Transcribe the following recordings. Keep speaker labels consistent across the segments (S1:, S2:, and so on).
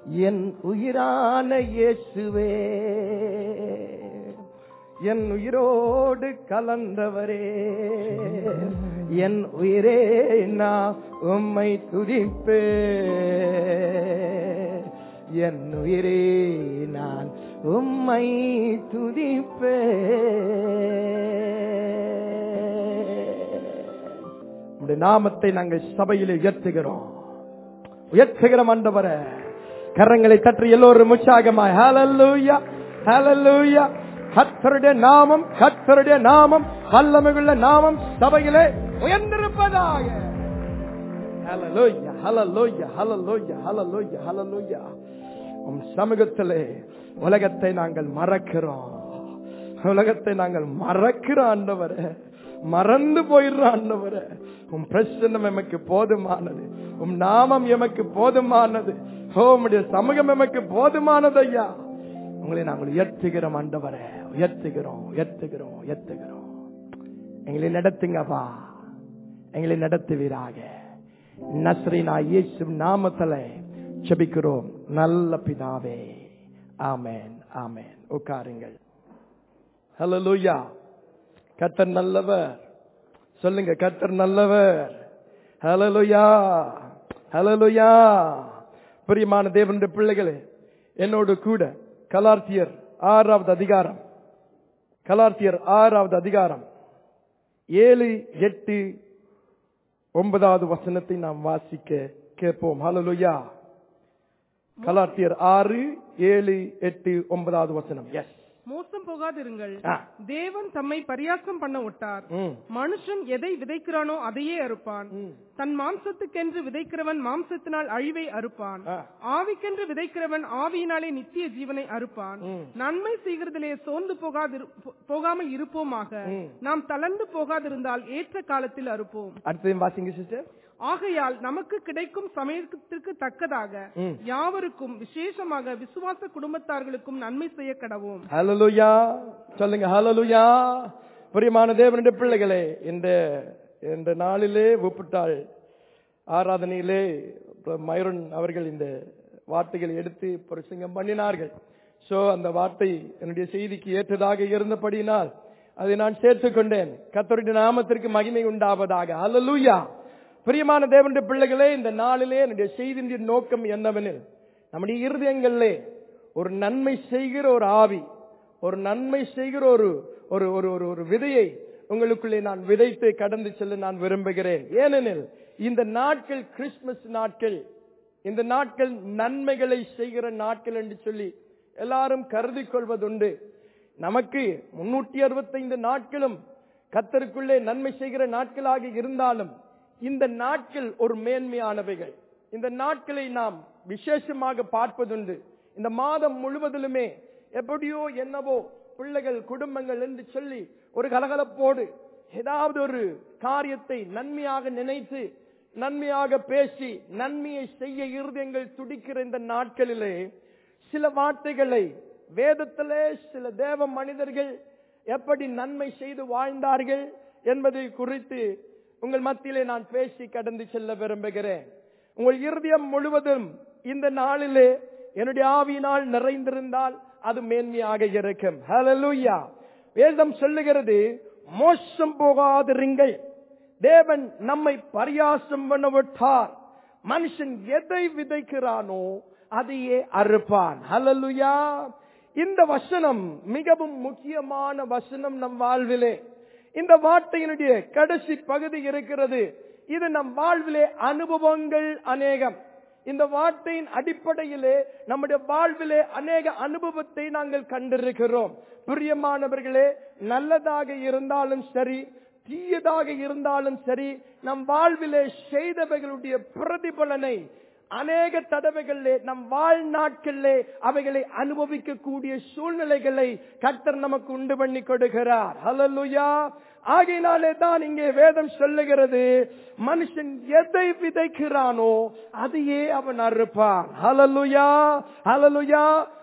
S1: என் உயிரான இயேசுவே என் உயிரோடு கலந்தவரே என் உயிரே நான் உம்மை துதிப்பே என் உயிரே நான் உம்மை துதிப்பே உம்முடைய நாமத்தை நாங்கள் சபையிலே உயர்த்துகிறோம் உயர்த்துகிறோம் ஆண்டவரே கரங்களை தற்றி எல்லோரும் உற்சாகமாய் ஹalleluya ஹalleluya கர்த்தருடைய நாமம் கர்த்தருடைய நாமம் வல்லமையுள்ள நாமம் சபையிலே உயர்ந்திருப்பதாக ஹalleluya ஹalleluya ஹalleluya ஹalleluya ஹalleluya உம் சமூகத்திலே உலகத்தை நாங்கள் மறக்கிறோம் உலகத்தை நாங்கள் மறக்கிறோம் ஆண்டவரே மறந்து போயிடுறோம் ஆண்டவரே உம் பிரசன்னம் எமக்கு போதுமானது உம் நாமம் எமக்கு போதுமானது ஓ உம்முடைய சமூகம் எமக்கு போதுமானது ஐயா உங்களை நாங்கள் உயர்த்துகிறோம் ஆண்டவரே உயர்த்துகிறோம் உயர்த்துகிறோம் உயர்த்துகிறோம் எங்களை நடத்துங்கப்பா எங்களை நடத்துவீராக நஸ்ரீனா இயேசு நாமத்துல செபிக்கிறோம் நல்ல பிதாவே ஆமென் ஆமென் உட்காருங்கள் ஹalleluya கர்த்தர் நல்லவர் சொல்லுங்க கர்த்தர் நல்லவர் ஹalleluya ஹalleluya பிரியமான தேவனுடைய பிள்ளைகளே என்னோடு கூட கலார்த்தியர் ஆறாவது அதிகாரம் கலார்த்தியர் ஆறாவது அதிகாரம் ஏழு எட்டு ஒன்பதாவது வசனத்தை நாம் வாசிக்க கேட்போம் ஹalleluya கலார்த்தியர் ஆறு ஏழு எட்டு ஒன்பதாவது வசனம் எஸ்
S2: மோசம் போகாதிருங்கள்
S1: ஆ.
S2: தேவன் தம்மை பரியாசம் பண்ண விட்டார்
S1: ம்
S2: மனுஷன் எதை விதைக்கிறானோ அதையே அறுப்பான்
S1: ம்.
S2: தன் மாம்சத்துக்கென்று விதைக்கிறவன் மாம்சத்தினால் அழிவை அறுப்பான்
S1: ஆ.
S2: ஆவிக்கென்று விதைக்கிறவன் ஆவியினாலே நித்திய ஜீவனை அறுப்பான்
S1: ம்.
S2: நன்மை செய்கிறதிலே சோர்ந்து போகாதிரு போ- போகாமல் இருப்போமாக
S1: ம்.
S2: நாம் தளர்ந்து போகாதிருந்தால் ஏற்ற காலத்தில் அறுப்போம்
S1: அடுத்தது வாசிங்க சிஸ்டர்
S2: ஆகையால் நமக்கு கிடைக்கும் சமயத்திற்கு தக்கதாக
S1: ம்.
S2: யாவருக்கும் விசேஷமாக விசுவாச குடும்பத்தார்களுக்கும் நன்மை செய்ய கடவோம்
S1: ஹalleluya சொல்லுங்க ஹalleluya பிரியமான தேவனுடைய பிள்ளைகளே இந்த இந்த நாளிலே ஒப்பிட்டாள் ஆராதனையிலே மயூரன் அவர்கள் இந்த வார்த்தைகளை எடுத்து பிரசங்கம் பண்ணினார்கள் சோ அந்த வார்த்தை என்னுடைய செய்திக்கு ஏற்றதாக இருந்தபடியினால் அதை நான் சேர்த்துக் கொண்டேன் கர்த்தருடைய நாமத்திற்கு மகிமை உண்டாவதாக ஹalleluya பிரியமான தேவனுடைய பிள்ளைகளே இந்த நாளிலே என்னுடைய செய்தியின் நோக்கம் என்னவெனில் நம்முடைய இருதயங்களிலே ஒரு நன்மை செய்கிற ஒரு ஆவி ஒரு நன்மை செய்கிற ஒரு ஒரு ஒரு ஒரு ஒரு விதையை உங்களுக்குள்ளே நான் விதைத்து கடந்து செல்ல நான் விரும்புகிறேன் ஏனெனில் இந்த நாட்கள் கிறிஸ்துமஸ் நாட்கள் இந்த நாட்கள் நன்மைகளை செய்கிற நாட்கள் என்று சொல்லி எல்லாரும் கருதி கொள்வதுண்டு நமக்கு முன்னூற்றி அறுபத்தைந்து நாட்களும் கத்தருக்குள்ளே நன்மை செய்கிற நாட்களாக இருந்தாலும் இந்த நாட்கள் ஒரு மேன்மையானவைகள் இந்த நாட்களை நாம் விசேஷமாக பார்ப்பதுண்டு இந்த மாதம் முழுவதிலுமே எப்படியோ என்னவோ பிள்ளைகள் குடும்பங்கள் என்று சொல்லி ஒரு கலகலப்போடு ஏதாவது ஒரு காரியத்தை நன்மையாக நினைத்து நன்மையாக பேசி நன்மையை செய்ய இருதயங்கள் துடிக்கிற இந்த நாட்களிலே சில வார்த்தைகளை வேதத்திலே சில தேவ மனிதர்கள் எப்படி நன்மை செய்து வாழ்ந்தார்கள் என்பதை குறித்து உங்கள் மத்தியிலே நான் பேசி கடந்து செல்ல விரும்புகிறேன் உங்கள் இருதயம் முழுவதும் இந்த நாளிலே என்னுடைய ஆவியினால் நிறைந்திருந்தால் அது மேன்மையாக இருக்கும் ஹalleluya வேதம் சொல்லுகிறது மோசம் போகாதிருங்கள் தேவன் நம்மை பரியாசம் பண்ண விட்டார் மனுஷன் எதை விதைக்கிறானோ அதையே அறுப்பான் ஹalleluya இந்த வசனம் மிகவும் முக்கியமான வசனம் நம் வாழ்விலே இந்த வார்த்தையினுடைய கடைசி பகுதி இருக்கிறது இது நம் வாழ்விலே அனுபவங்கள் அநேகம் இந்த வார்த்தையின் அடிப்படையிலே நம்முடைய வாழ்விலே அநேக அனுபவத்தை நாங்கள் கண்டிருக்கிறோம் பிரியமானவர்களே நல்லதாக இருந்தாலும் சரி தீயதாக இருந்தாலும் சரி நம் வாழ்விலே செய்தவைகளுடைய பிரதிபலனை அநேக தடவைகளிலே நம் வாழ்நாட்களிலே அவைகளை அனுபவிக்கக்கூடிய சூழ்நிலைகளை கர்த்தர் நமக்கு உண்டு பண்ணி கொடுக்கிறார் ஹalleluya ஆகையினாலே தான் இங்கே வேதம் சொல்லுகிறது மனுஷன் எதை விதைக்கிறானோ அதையே அவன் அறுப்பான் ஹalleluya ஹalleluya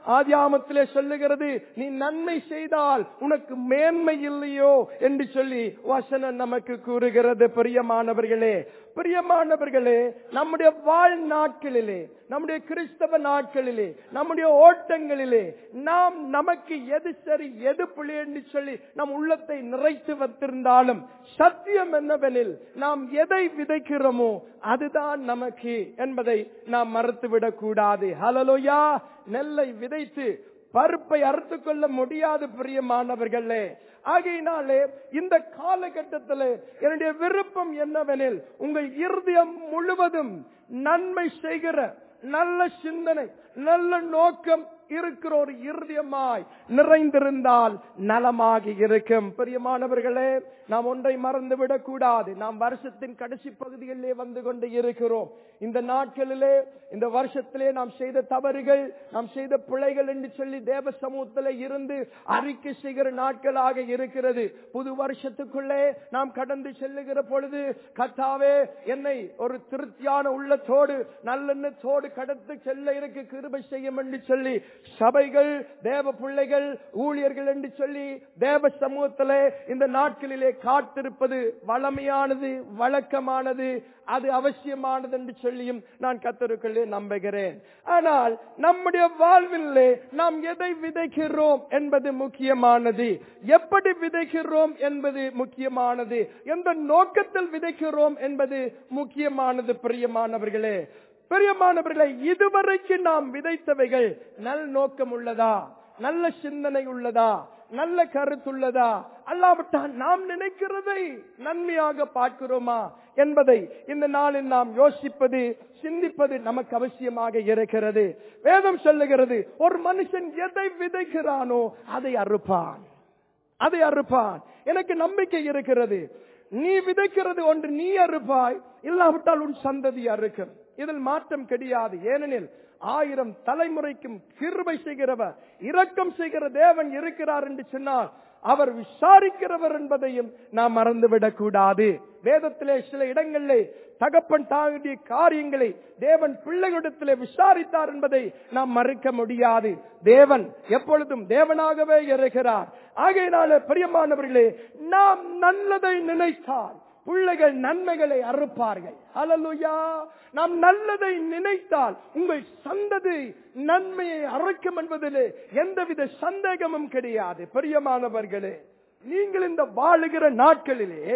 S1: ஆதியாமத்திலே சொல்லுகிறது நீ நன்மை செய்தால் உனக்கு மேன்மை இல்லையோ என்று சொல்லி வசனம் நமக்கு கூறுகிறது பிரியமானவர்களே பிரியமானவர்களே நம்முடைய வாழ் நாட்களிலே நம்முடைய கிறிஸ்தவ நாட்களிலே நம்முடைய ஓட்டங்களிலே நாம் நமக்கு எது சரி எது பிழை என்று சொல்லி நம் உள்ளத்தை நிறைத்து வைத்திருந்தாலும் சத்தியம் என்னவெனில் நாம் எதை விதைக்கிறோமோ அதுதான் நமக்கு என்பதை நாம் மறுத்துவிடக் கூடாது ஹலலோயா நெல்லை விதைத்து பருப்பை அறுத்து கொள்ள முடியாது பிரியமானவர்களே ஆகையினாலே இந்த காலகட்டத்தில் என்னுடைய விருப்பம் என்னவெனில் உங்கள் இருதயம் முழுவதும் நன்மை செய்கிற நல்ல சிந்தனை நல்ல நோக்கம் இருக்கிற ஒரு இருதயமாய் நிறைந்திருந்தால் நலமாக இருக்கும் பிரியமானவர்களே நாம் ஒன்றை மறந்து விடக்கூடாது நாம் வருஷத்தின் கடைசி பகுதிகளிலே வந்து கொண்டு இருக்கிறோம் இந்த நாட்களிலே இந்த வருஷத்திலே நாம் செய்த தவறுகள் நாம் செய்த பிழைகள் என்று சொல்லி தேவ சமூகத்திலே இருந்து அறிக்கை செய்கிற நாட்களாக இருக்கிறது புது வருஷத்துக்குள்ளே நாம் கடந்து செல்லுகிற பொழுது கத்தாவே என்னை ஒரு திருப்தியான உள்ளத்தோடு நல்லெண்ணத்தோடு கடந்து செல்ல எனக்கு கிருபை செய்யும் என்று சொல்லி சபைகள் தேவ பிள்ளைகள் ஊழியர்கள் என்று சொல்லி தேவ சமூகத்திலே இந்த நாட்களிலே காத்திருப்பது வளமையானது வழக்கமானது அது அவசியமானது என்று சொல்லியும் நான் கத்தருக்குள்ளே நம்புகிறேன் ஆனால் நம்முடைய வாழ்விலே நாம் எதை விதைக்கிறோம் என்பது முக்கியமானது எப்படி விதைக்கிறோம் என்பது முக்கியமானது எந்த நோக்கத்தில் விதைக்கிறோம் என்பது முக்கியமானது பிரியமானவர்களே பிரியமானவர்களே இதுவரைக்கும் நாம் விதைத்தவைகள் நல் நோக்கம் உள்ளதா நல்ல சிந்தனை உள்ளதா நல்ல கருத்துள்ளதா அல்லாவிட்டால் நாம் நினைக்கிறதை நன்மையாக பார்க்கிறோமா என்பதை இந்த நாளில் நாம் யோசிப்பது சிந்திப்பது நமக்கு அவசியமாக இருக்கிறது வேதம் சொல்லுகிறது ஒரு மனுஷன் எதை விதைக்கிறானோ அதை அறுப்பான் அதை அறுப்பான் எனக்கு நம்பிக்கை இருக்கிறது நீ விதைக்கிறது ஒன்று நீ அறுப்பாய் இல்லாவிட்டால் உன் சந்ததி அறுக்கும் இதில் மாற்றம் கிடையாது ஏனெனில் ஆயிரம் தலைமுறைக்கும் கிருபை செய்கிறவர் இரக்கம் செய்கிற தேவன் இருக்கிறார் என்று சொன்னால் அவர் விசாரிக்கிறவர் என்பதையும் நாம் மறந்துவிடக் கூடாது வேதத்திலே சில இடங்களிலே தகப்பன் தாங்கிய காரியங்களை தேவன் பிள்ளைகளிடத்திலே விசாரித்தார் என்பதை நாம் மறுக்க முடியாது தேவன் எப்பொழுதும் தேவனாகவே இருக்கிறார் ஆகையினால பிரியமானவர்களே நாம் நல்லதை நினைத்தால் பிள்ளைகள் நன்மைகளை அறுப்பார்கள் அலலுயா நாம் நல்லதை நினைத்தால் உங்கள் சந்ததி நன்மையை அறுக்கும் என்பதிலே எந்தவித சந்தேகமும் கிடையாது பிரியமானவர்களே நீங்கள் இந்த வாழுகிற நாட்களிலே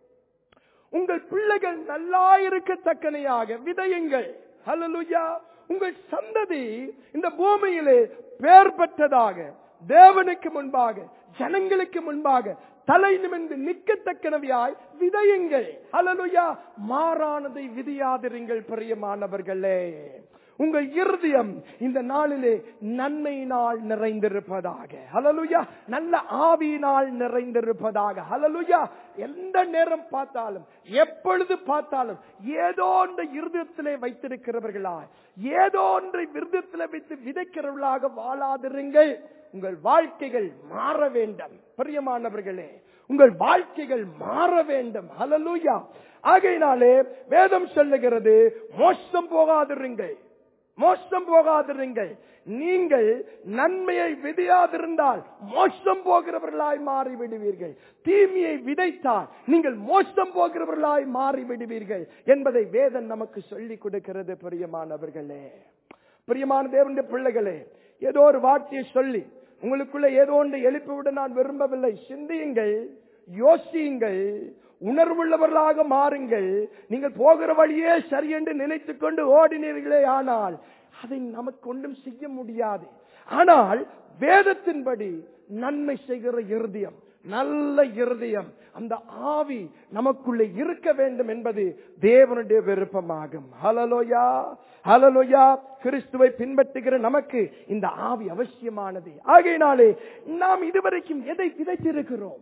S1: உங்கள் பிள்ளைகள் நல்லா இருக்கத்தக்கனையாக விதையுங்கள் ஹலலுயா உங்கள் சந்ததி இந்த பூமியிலே பெயர் பெற்றதாக தேவனுக்கு முன்பாக ஜனங்களுக்கு முன்பாக தலை நிமிர்ந்து நிற்கத்தக்கனவையாய் விதையுங்கள் ஹலலுயா மாறானதை விதியாதிருங்கள் பிரியமானவர்களே உங்கள் இருதயம் இந்த நாளிலே நன்மையினால் நிறைந்திருப்பதாக ஹலலுயா நல்ல ஆவியினால் நிறைந்திருப்பதாக ஹலலுயா எந்த நேரம் பார்த்தாலும் எப்பொழுது பார்த்தாலும் ஏதோ ஒன்றை இருதயத்திலே வைத்திருக்கிறவர்களாய் ஏதோ ஒன்றை விருதத்திலே வைத்து விதைக்கிறவர்களாக வாழாதிருங்கள் உங்கள் வாழ்க்கைகள் மாற வேண்டும் பிரியமானவர்களே உங்கள் வாழ்க்கைகள் மாற வேண்டும் ஹலலூயா ஆகையினாலே வேதம் சொல்லுகிறது மோசம் போகாதிருங்கள் மோசம் போகாதிருங்கள் நீங்கள் நன்மையை விதையாதிருந்தால் மோசம் போகிறவர்களாய் மாறி விடுவீர்கள் தீமையை விதைத்தால் நீங்கள் மோசம் போகிறவர்களாய் மாறி விடுவீர்கள் என்பதை வேதம் நமக்கு சொல்லிக் கொடுக்கிறது பிரியமானவர்களே பிரியமான தேவனுடைய பிள்ளைகளே ஏதோ ஒரு வார்த்தையை சொல்லி உங்களுக்குள்ள ஏதோ ஒன்று எழுப்பிவிட நான் விரும்பவில்லை சிந்தியுங்கள் யோசியுங்கள் உணர்வுள்ளவர்களாக மாறுங்கள் நீங்கள் போகிற வழியே சரி என்று நினைத்துக் கொண்டு ஓடினீர்களே ஆனால் அதை நமக்கு ஒன்றும் செய்ய முடியாது ஆனால் வேதத்தின்படி நன்மை செய்கிற இருதயம் நல்ல இருதயம் அந்த ஆவி நமக்குள்ளே இருக்க வேண்டும் என்பது தேவனுடைய விருப்பமாகும் ஹலலோயா ஹலலோயா கிறிஸ்துவை பின்பற்றுகிற நமக்கு இந்த ஆவி அவசியமானது ஆகையினாலே நாம் இதுவரைக்கும் எதை விதைத்திருக்கிறோம்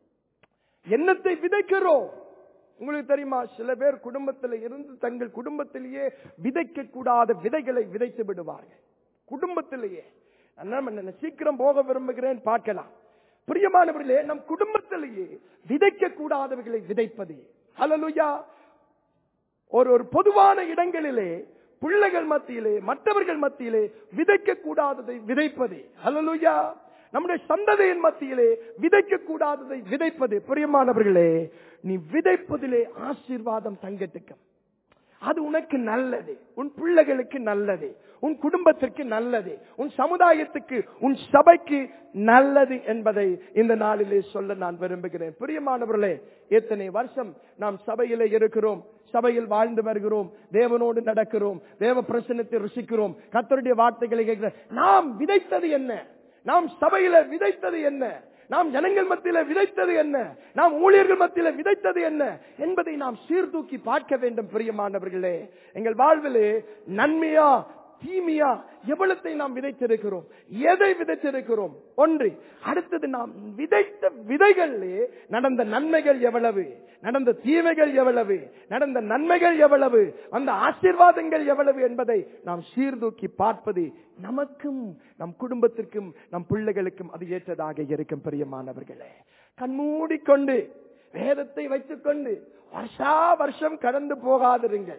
S1: என்னத்தை விதைக்கிறோம் உங்களுக்கு தெரியுமா சில பேர் குடும்பத்தில் இருந்து தங்கள் குடும்பத்திலேயே விதைக்க கூடாத விதைகளை விதைத்து விடுவார்கள் குடும்பத்திலேயே நான் சீக்கிரம் போக விரும்புகிறேன் பார்க்கலாம் பிரியமானவர்களே நம் குடும்பத்திலேயே விதைக்க கூடாதவர்களை விதைப்பது ஹலலுயா ஒரு ஒரு பொதுவான இடங்களிலே பிள்ளைகள் மத்தியிலே மற்றவர்கள் மத்தியிலே விதைக்க கூடாததை விதைப்பது ஹalleluya நம்முடைய சந்ததியின் மத்தியிலே விதைக்க கூடாததை விதைப்பது பிரியமானவர்களே நீ விதைப்பதிலே ஆசீர்வாதம் தங்கட்டுக்கும் அது உனக்கு நல்லது உன் பிள்ளைகளுக்கு நல்லது உன் குடும்பத்திற்கு நல்லது உன் சமுதாயத்துக்கு உன் சபைக்கு நல்லது என்பதை இந்த நாளிலே சொல்ல நான் விரும்புகிறேன் பிரியமானவர்களே எத்தனை வருஷம் நாம் சபையிலே இருக்கிறோம் சபையில் வாழ்ந்து வருகிறோம் தேவனோடு நடக்கிறோம் தேவ பிரசனத்தை ருசிக்கிறோம் கத்தருடைய வார்த்தைகளை கேட்கிறோம் நாம் விதைத்தது என்ன நாம் சபையில விதைத்தது என்ன நாம் ஜனங்கள் மத்தியில விதைத்தது என்ன நாம் ஊழியர்கள் மத்தியில விதைத்தது என்ன என்பதை நாம் சீர்தூக்கி பார்க்க வேண்டும் பிரியமானவர்களே எங்கள் வாழ்விலே நன்மையா தீமையா எவ்வளத்தை நாம் விதைத்திருக்கிறோம் எதை விதைத்திருக்கிறோம் ஒன்று அடுத்தது நாம் விதைத்த விதைகளிலே நடந்த நன்மைகள் எவ்வளவு நடந்த தீமைகள் எவ்வளவு நடந்த நன்மைகள் எவ்வளவு அந்த ஆசீர்வாதங்கள் எவ்வளவு என்பதை நாம் சீர்தூக்கி பார்ப்பது நமக்கும் நம் குடும்பத்திற்கும் நம் பிள்ளைகளுக்கும் அது ஏற்றதாக இருக்கும் பிரியமானவர்களே கண்மூடிக்கொண்டு வேதத்தை வைத்துக்கொண்டு வருஷா வருஷம் கடந்து போகாதிருங்கள்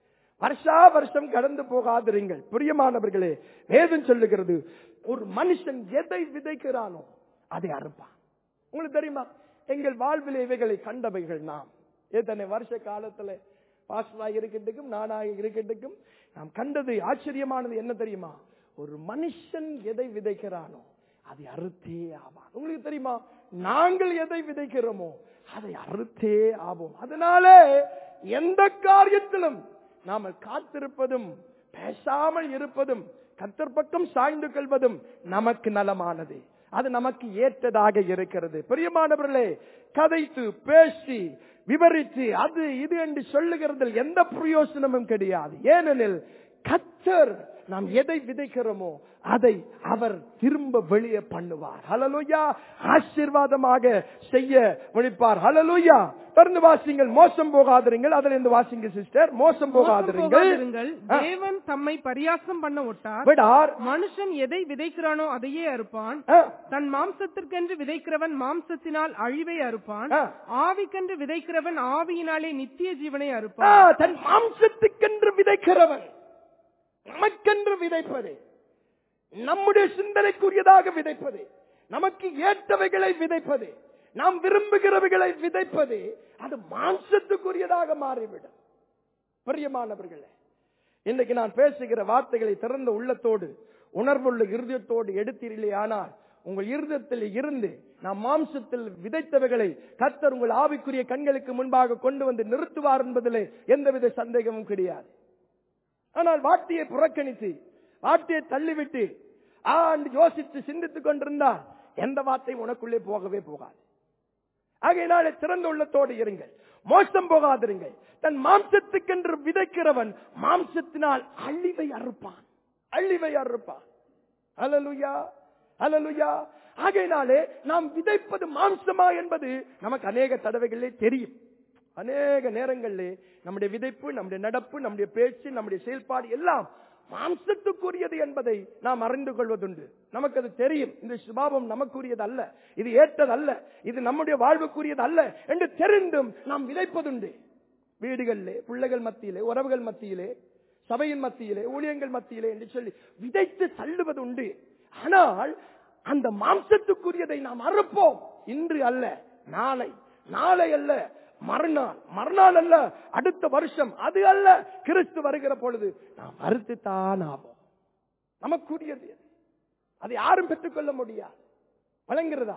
S1: வருஷா வருஷம் கடந்து போகாதிருங்கள் பிரியமானவர்களே வேதம் சொல்லுகிறது ஒரு மனுஷன் எதை விதைக்கிறானோ அதை அறுப்பான் உங்களுக்கு தெரியுமா எங்கள் வாழ்வில் இவைகளை கண்டவைகள் நாம் எத்தனை வருஷ காலத்துல பாஸ்டராக இருக்கட்டுக்கும் நானாக இருக்கட்டுக்கும் நாம் கண்டது ஆச்சரியமானது என்ன தெரியுமா ஒரு மனுஷன் எதை விதைக்கிறானோ அதை அறுத்தே ஆவான் உங்களுக்கு தெரியுமா நாங்கள் எதை விதைக்கிறோமோ அதை அறுத்தே ஆவோம் அதனாலே எந்த காரியத்திலும் நாம காத்திருப்பதும் பேசாமல் இருப்பதும் கத்தர் பக்கம் சாய்ந்து கொள்வதும் நமக்கு நலமானது அது நமக்கு ஏற்றதாக இருக்கிறது பிரியமானவர்களே கதைத்து பேசி விவரித்து அது இது என்று சொல்லுகிறதில் எந்த பிரயோசனமும் கிடையாது ஏனெனில் கத்தர் நாம் எதை விதைக்கிறோமோ அதை அவர் திரும்ப வெளியே பண்ணுவார் ஹலலுயா ஆசீர்வாதமாக செய்ய முடிப்பார் ஹலலுயா தொடர்ந்து வாசிங்கள் மோசம் போகாதிருங்கள் அதில் இருந்து வாசிங்க சிஸ்டர் மோசம் போகாதிருங்கள்
S2: போகாதிருங்கள். தேவன் தம்மை பரியாசம் பண்ண ஒட்டார்
S1: விடார்
S2: மனுஷன் எதை விதைக்கிறானோ அதையே அறுப்பான்
S1: ஆ,
S2: தன் மாம்சத்திற்கென்று விதைக்கிறவன் மாம்சத்தினால் அழிவை அறுப்பான்
S1: ஆ.
S2: ஆவிக்கென்று விதைக்கிறவன் ஆவியினாலே நித்திய ஜீவனை
S1: ஆ,
S2: அறுப்பான்
S1: தன் மாம்சத்துக்கென்று விதைக்கிறவன் நமக்கென்று விதைப்பது நம்முடைய சிந்தனைக்குரியதாக விதைப்பது நமக்கு ஏற்றவைகளை விதைப்பது நாம் விரும்புகிறவைகளை விதைப்பது அது மாம்சத்துக்குரியதாக மாறிவிடும் பிரியமானவர்களே இன்னைக்கு நான் பேசுகிற வார்த்தைகளை திறந்த உள்ளத்தோடு உணர்வுள்ள இருதயத்தோடு எடுத்தீர்களே ஆனால் உங்கள் இருதயத்தில் இருந்து நாம் மாம்சத்தில் விதைத்தவைகளை கத்தர் உங்கள் ஆவிக்குரிய கண்களுக்கு முன்பாக கொண்டு வந்து நிறுத்துவார் என்பதிலே எந்தவித சந்தேகமும் கிடையாது ஆனால் வார்த்தையை புறக்கணித்து வார்த்தையை தள்ளிவிட்டு ஆண்டு யோசித்து சிந்தித்துக் கொண்டிருந்தால் எந்த வார்த்தையும் உனக்குள்ளே போகவே போகாது ஆகையினாலே திறந்த உள்ளத்தோடு இருங்கள் மோசம் போகாதிருங்கள் தன் மாம்சத்துக்கென்று விதைக்கிறவன் மாம்சத்தினால் அழிவை அறுப்பான் அழிவை அறுப்பான் அலலுயா அலலுயா ஆகையினாலே நாம் விதைப்பது மாம்சமா என்பது நமக்கு அநேக தடவைகளிலே தெரியும் அநேக நேரங்களிலே நம்முடைய விதைப்பு நம்முடைய நடப்பு நம்முடைய பேச்சு நம்முடைய செயல்பாடு எல்லாம் மாம்சத்துக்குரியது என்பதை நாம் அறிந்து கொள்வதுண்டு நமக்கு அது தெரியும் இந்த சுபாவம் நமக்குரியது அல்ல இது ஏற்றது அல்ல இது நம்முடைய வாழ்வுக்குரியது அல்ல என்று தெரிந்தும் நாம் விதைப்பதுண்டு வீடுகளிலே பிள்ளைகள் மத்தியிலே உறவுகள் மத்தியிலே சபையின் மத்தியிலே ஊழியங்கள் மத்தியிலே என்று சொல்லி விதைத்து தள்ளுவது உண்டு ஆனால் அந்த மாம்சத்துக்குரியதை நாம் அறுப்போம் இன்று அல்ல நாளை நாளை அல்ல மறுநாள் மறுநாள் அல்ல அடுத்த வருஷம் அது அல்ல கிறிஸ்து வருகிற பொழுது நாம் அறுத்துத்தான் ஆவோம் நமக்குரியது அது. அதை யாரும் பெற்றுக்கொள்ள முடியாது வழங்குறதா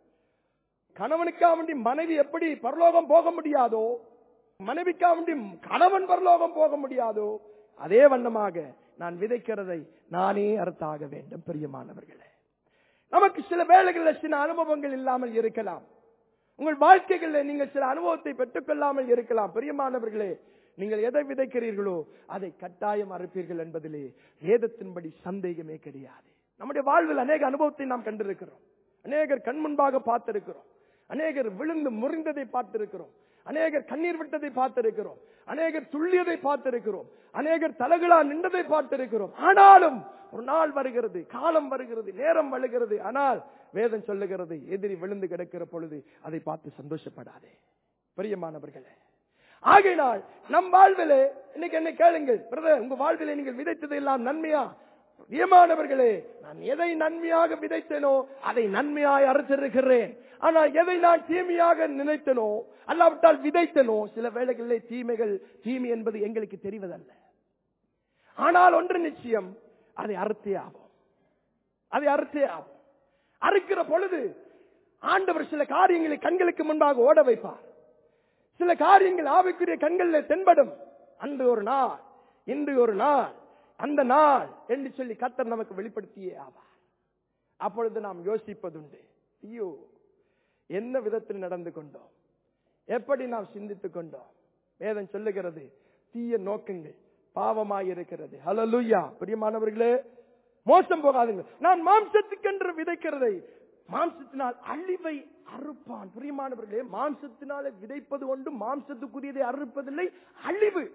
S1: கணவனுக்காக வேண்டி மனைவி எப்படி பரலோகம் போக முடியாதோ மனைவிக்காக வேண்டி கணவன் பரலோகம் போக முடியாதோ அதே வண்ணமாக நான் விதைக்கிறதை நானே அறுத்தாக வேண்டும் பிரியமானவர்களே நமக்கு சில வேளைகளில் சில அனுபவங்கள் இல்லாமல் இருக்கலாம் உங்கள் வாழ்க்கைகளில் நீங்கள் சில அனுபவத்தை பெற்றுக்கொள்ளாமல் இருக்கலாம் பிரியமானவர்களே நீங்கள் எதை விதைக்கிறீர்களோ அதை கட்டாயம் அறுப்பீர்கள் என்பதிலே வேதத்தின்படி சந்தேகமே கிடையாது நம்முடைய வாழ்வில் அநேக அனுபவத்தை நாம் கண்டிருக்கிறோம் அநேகர் கண் முன்பாக பார்த்திருக்கிறோம் அநேகர் விழுந்து முறிந்ததை பார்த்திருக்கிறோம் அநேகர் கண்ணீர் விட்டதை பார்த்திருக்கிறோம் அநேகர் துள்ளியதை பார்த்திருக்கிறோம் அநேகர் தலகளா நின்றதை பார்த்திருக்கிறோம் ஆனாலும் ஒரு நாள் வருகிறது காலம் வருகிறது நேரம் வருகிறது ஆனால் வேதம் சொல்லுகிறது எதிரி விழுந்து கிடக்கிற பொழுது அதை பார்த்து சந்தோஷப்படாதே பிரியமானவர்களே ஆகையினால் நம் வாழ்விலே இன்னைக்கு என்ன கேளுங்கள் பிரதர் உங்க வாழ்விலே நீங்கள் விதைத்தது எல்லாம் நன்மையா பிரியமானவர்களே நான் எதை நன்மையாக விதைத்தேனோ அதை நன்மையாய் அறுத்திருக்கிறேன் ஆனால் எதை நான் தீமையாக நினைத்தனோ அல்லாவிட்டால் விதைத்தனோ சில வேளைகளிலே தீமைகள் தீமை என்பது எங்களுக்கு தெரிவதல்ல ஆனால் ஒன்று நிச்சயம் அதை அறுத்தே ஆகும் அதை அறுத்தே ஆகும் அறுக்கிற பொழுது ஆண்டவர் சில காரியங்களை கண்களுக்கு முன்பாக ஓட வைப்பார் சில காரியங்கள் ஆவிக்குரிய கண்களில் தென்படும் அன்று ஒரு நாள் இன்று ஒரு நாள் அந்த நாள் என்று சொல்லி கத்தர் நமக்கு வெளிப்படுத்தியே ஆவார் அப்பொழுது நாம் யோசிப்பதுண்டு ஐயோ என்ன விதத்தில் நடந்து கொண்டோம் எப்படி நாம் சிந்தித்துக் கொண்டோம் வேதம் சொல்லுகிறது தீய நோக்கங்கள் பாவமாய் இருக்கிறது ஹலலுயா பிரியமானவர்களே மோசம் போகாதுங்க நான் மாம்சத்துக்கென்று விதைக்கிறதை மாம்சத்தினால் அழிவை அறுப்பான் பிரியமானவர்களே மாம்சத்தினால விதைப்பது ஒன்று மாம்சத்துக்குரியதை அறுப்பதில்லை அழிவு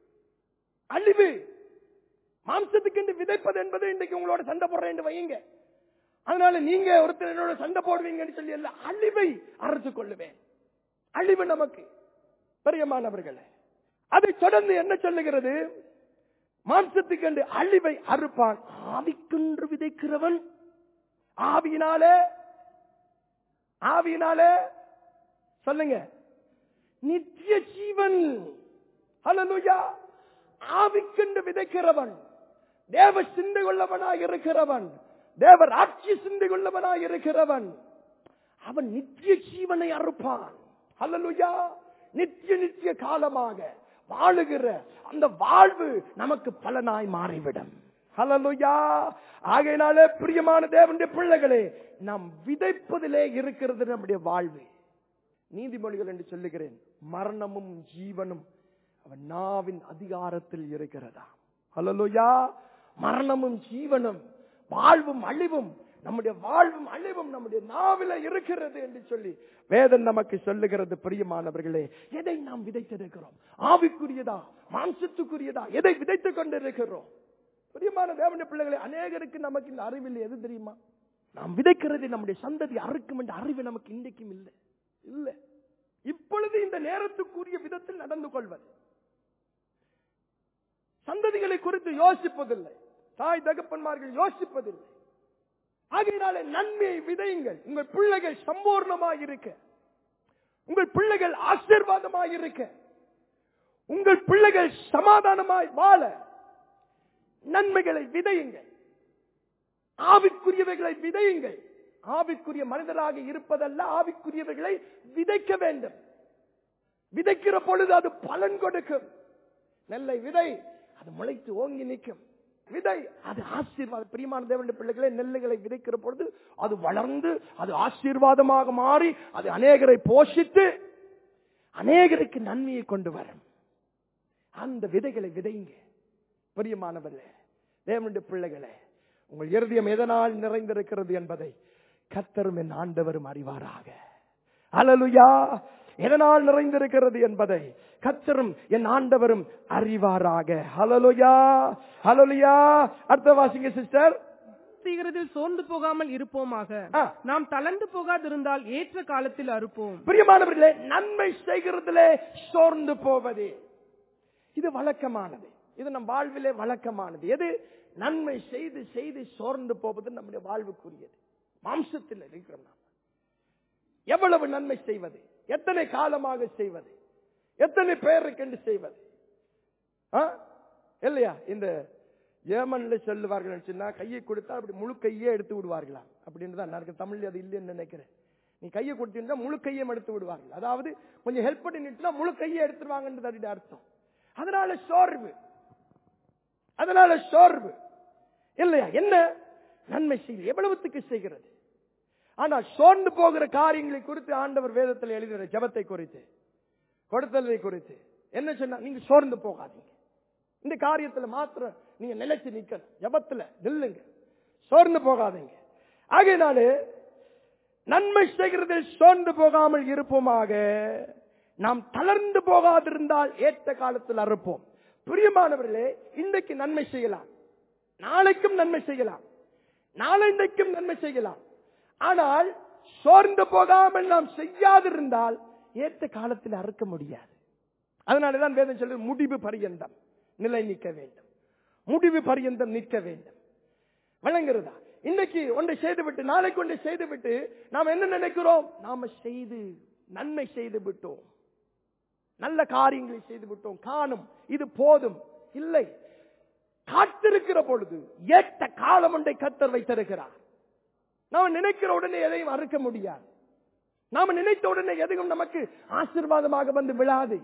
S1: அழிவு மாம்சத்துக்கென்று விதைப்பது என்பது இன்றைக்கு உங்களோட சண்டை போடுறேன் என்று வையுங்க அதனால நீங்க ஒருத்தர் என்னோட சண்டை போடுவீங்கன்னு சொல்லி அல்ல அழிவை அறுத்துக் கொள்ளுவேன் அழிவு நமக்கு பிரியமானவர்களே அதை தொடர்ந்து என்ன சொல்லுகிறது மாம்சத்துக்கென்று அழிவை அறுப்பான் ஆவிக்கென்று விதைக்கிறவன் ஆவியினாலே ஆவியினாலே சொல்லுங்க நித்திய ஜீவன் ஹalleluya ஆவிக்கென்று விதைக்கிறவன் தேவ சிந்தை உள்ளவனாய் இருக்கிறவன் தேவர் ஆட்சி சிந்தை உள்ளவனாய் இருக்கிறவன் அவன் நித்திய ஜீவனை அறுப்பான் ஹalleluya நித்திய நித்திய காலமாக வாழுகிற அந்த வாழ்வு நமக்கு பலனாய் மாறிவிடும் ஹalleluya ஆகையினாலே பிரியமான தேவனுடைய பிள்ளைகளே நாம் விதைப்பதிலே இருக்கிறது நம்முடைய வாழ்வு நீதிமொழிகள் என்று சொல்லுகிறேன் மரணமும் ஜீவனும் அவன் நாவின் அதிகாரத்தில் இருக்கிறதா ஹalleluya மரணமும் ஜீவனும் வாழ்வும் அழிவும் நம்முடைய வாழ்வும் அழிவும் நம்முடைய நாவில இருக்கிறது என்று சொல்லி வேதம் நமக்கு சொல்லுகிறது பிரியமானவர்களே எதை நாம் விதைத்திருக்கிறோம் ஆவிக்குரியதா மாம்சத்துக்குரியதா எதை விதைத்துக் கொண்டிருக்கிறோம் பிரியமான தேவனுடைய பிள்ளைகளை அநேகருக்கு நமக்கு இந்த அறிவில் எது தெரியுமா நாம் விதைக்கிறது நம்முடைய சந்ததி அறுக்கும் என்ற அறிவு நமக்கு இன்றைக்கும் இல்லை இல்லை இப்பொழுது இந்த நேரத்துக்குரிய விதத்தில் நடந்து கொள்வது சந்ததிகளை குறித்து யோசிப்பதில்லை தாய் தகப்பன்மார்கள் யோசிப்பதில்லை ஆகையினாலே நன்மையை விதையுங்கள் உங்கள் பிள்ளைகள் சம்பூர்ணமாய் இருக்க உங்கள் பிள்ளைகள் ஆசீர்வாதமாய் இருக்க உங்கள் பிள்ளைகள் சமாதானமாய் வாழ நன்மைகளை விதையுங்கள் ஆவிக்குரியவைகளை விதையுங்கள் ஆவிக்குரிய மனிதராக இருப்பதல்ல ஆவிக்குரியவைகளை விதைக்க வேண்டும் விதைக்கிற பொழுது அது பலன் கொடுக்கும் நெல்லை விதை அது முளைத்து ஓங்கி நிற்கும் விதை அது ஆசீர்வாதம் பிரியமான தேவனுடைய பிள்ளைகளை நெல்லுகளை விதைக்கிற பொழுது அது வளர்ந்து அது ஆசீர்வாதமாக மாறி அது அநேகரை போஷித்து அநேகருக்கு நன்மையை கொண்டு வரும் அந்த விதைகளை விதைங்க பிரியமானவர்களே தேவனுடைய பிள்ளைகளே உங்கள் இருதயம் எதனால் நிறைந்திருக்கிறது என்பதை கத்தரும் என் ஆண்டவரும் அறிவாராக அலலுயா எதனால் நிறைந்திருக்கிறது என்பதை கத்தரும் என் ஆண்டவரும் அறிவாராக ஹலலுயா ஹலலுயா அடுத்த வாசிங்க சிஸ்டர்
S2: செய்கிறதில் சோர்ந்து போகாமல் இருப்போமாக
S1: ஆ.
S2: நாம் தளர்ந்து போகாதிருந்தால் ஏற்ற காலத்தில் அறுப்போம்
S1: பிரியமானவர்களே நன்மை செய்கிறதிலே சோர்ந்து போவது இது வழக்கமானது இது நம் வாழ்விலே வழக்கமானது எது நன்மை செய்து செய்து சோர்ந்து போவது நம்முடைய வாழ்வுக்குரியது மாம்சத்தில் இருக்கிறோம் நாம் எவ்வளவு நன்மை செய்வது எத்தனை காலமாக செய்வது எத்தனை பேருக்கு செய்வது ஆ? இல்லையா இந்த ஏமன்ல சொல்லுவார்கள் சொன்னா கையை கொடுத்தா அப்படி முழு கையே எடுத்து விடுவார்களாம் அப்படின்னு தான் எனக்கு தமிழ்ல அது இல்லைன்னு நினைக்கிறேன் நீ கையை கொடுத்தீங்கன்னா முழு கையும் எடுத்து விடுவார்கள் அதாவது கொஞ்சம் ஹெல்ப் பண்ணி நிட்டுனா முழு கையை எடுத்துருவாங்கன்றது அதோட அர்த்தம் அதனால சோர்வு அதனால சோர்வு இல்லையா என்ன நன்மை செய்து எவ்வளவுத்துக்கு செய்கிறது ஆனால் சோர்ந்து போகிற காரியங்களை குறித்து ஆண்டவர் வேதத்தில் எழுதுகிற ஜபத்தை குறித்து கொடுத்தலை குறித்து என்ன சொன்னா நீங்க சோர்ந்து போகாதீங்க இந்த காரியத்துல மாத்திரம் நீங்க நிலைச்சு நிக்கணும் ஜபத்துல நில்லுங்க சோர்ந்து போகாதீங்க ஆகையினாலே நன்மை செய்கிறதில் சோர்ந்து போகாமல் இருப்போமாக நாம் தளர்ந்து போகாதிருந்தால் ஏற்ற காலத்தில் அறுப்போம் பிரியமானவர்களே இன்றைக்கு நன்மை செய்யலாம் நாளைக்கும் நன்மை செய்யலாம் நாளைக்கும் நன்மை செய்யலாம் ஆனால் சோர்ந்து போகாமல் நாம் செய்யாதிருந்தால் ஏற்ற காலத்தில் அறுக்க முடியாது அதனாலதான் வேதம் சொல்லு முடிவு பரியந்தம் நிலை நிற்க வேண்டும் முடிவு பரியந்தம் நிற்க வேண்டும் வழங்குறதா இன்னைக்கு ஒன்றை செய்துவிட்டு நாளைக்கு ஒன்றை செய்துவிட்டு நாம் என்ன நினைக்கிறோம் நாம செய்து நன்மை செய்து விட்டோம் நல்ல காரியங்களை செய்து விட்டோம் காணும் இது போதும் இல்லை காத்திருக்கிற பொழுது ஏற்ற காலம் ஒன்றை கத்தர் வைத்திருக்கிறார் நாம் நினைக்கிற உடனே எதையும் அறுக்க முடியாது நாம நினைத்த உடனே எதுவும் நமக்கு ஆசீர்வாதமாக வந்து விழாது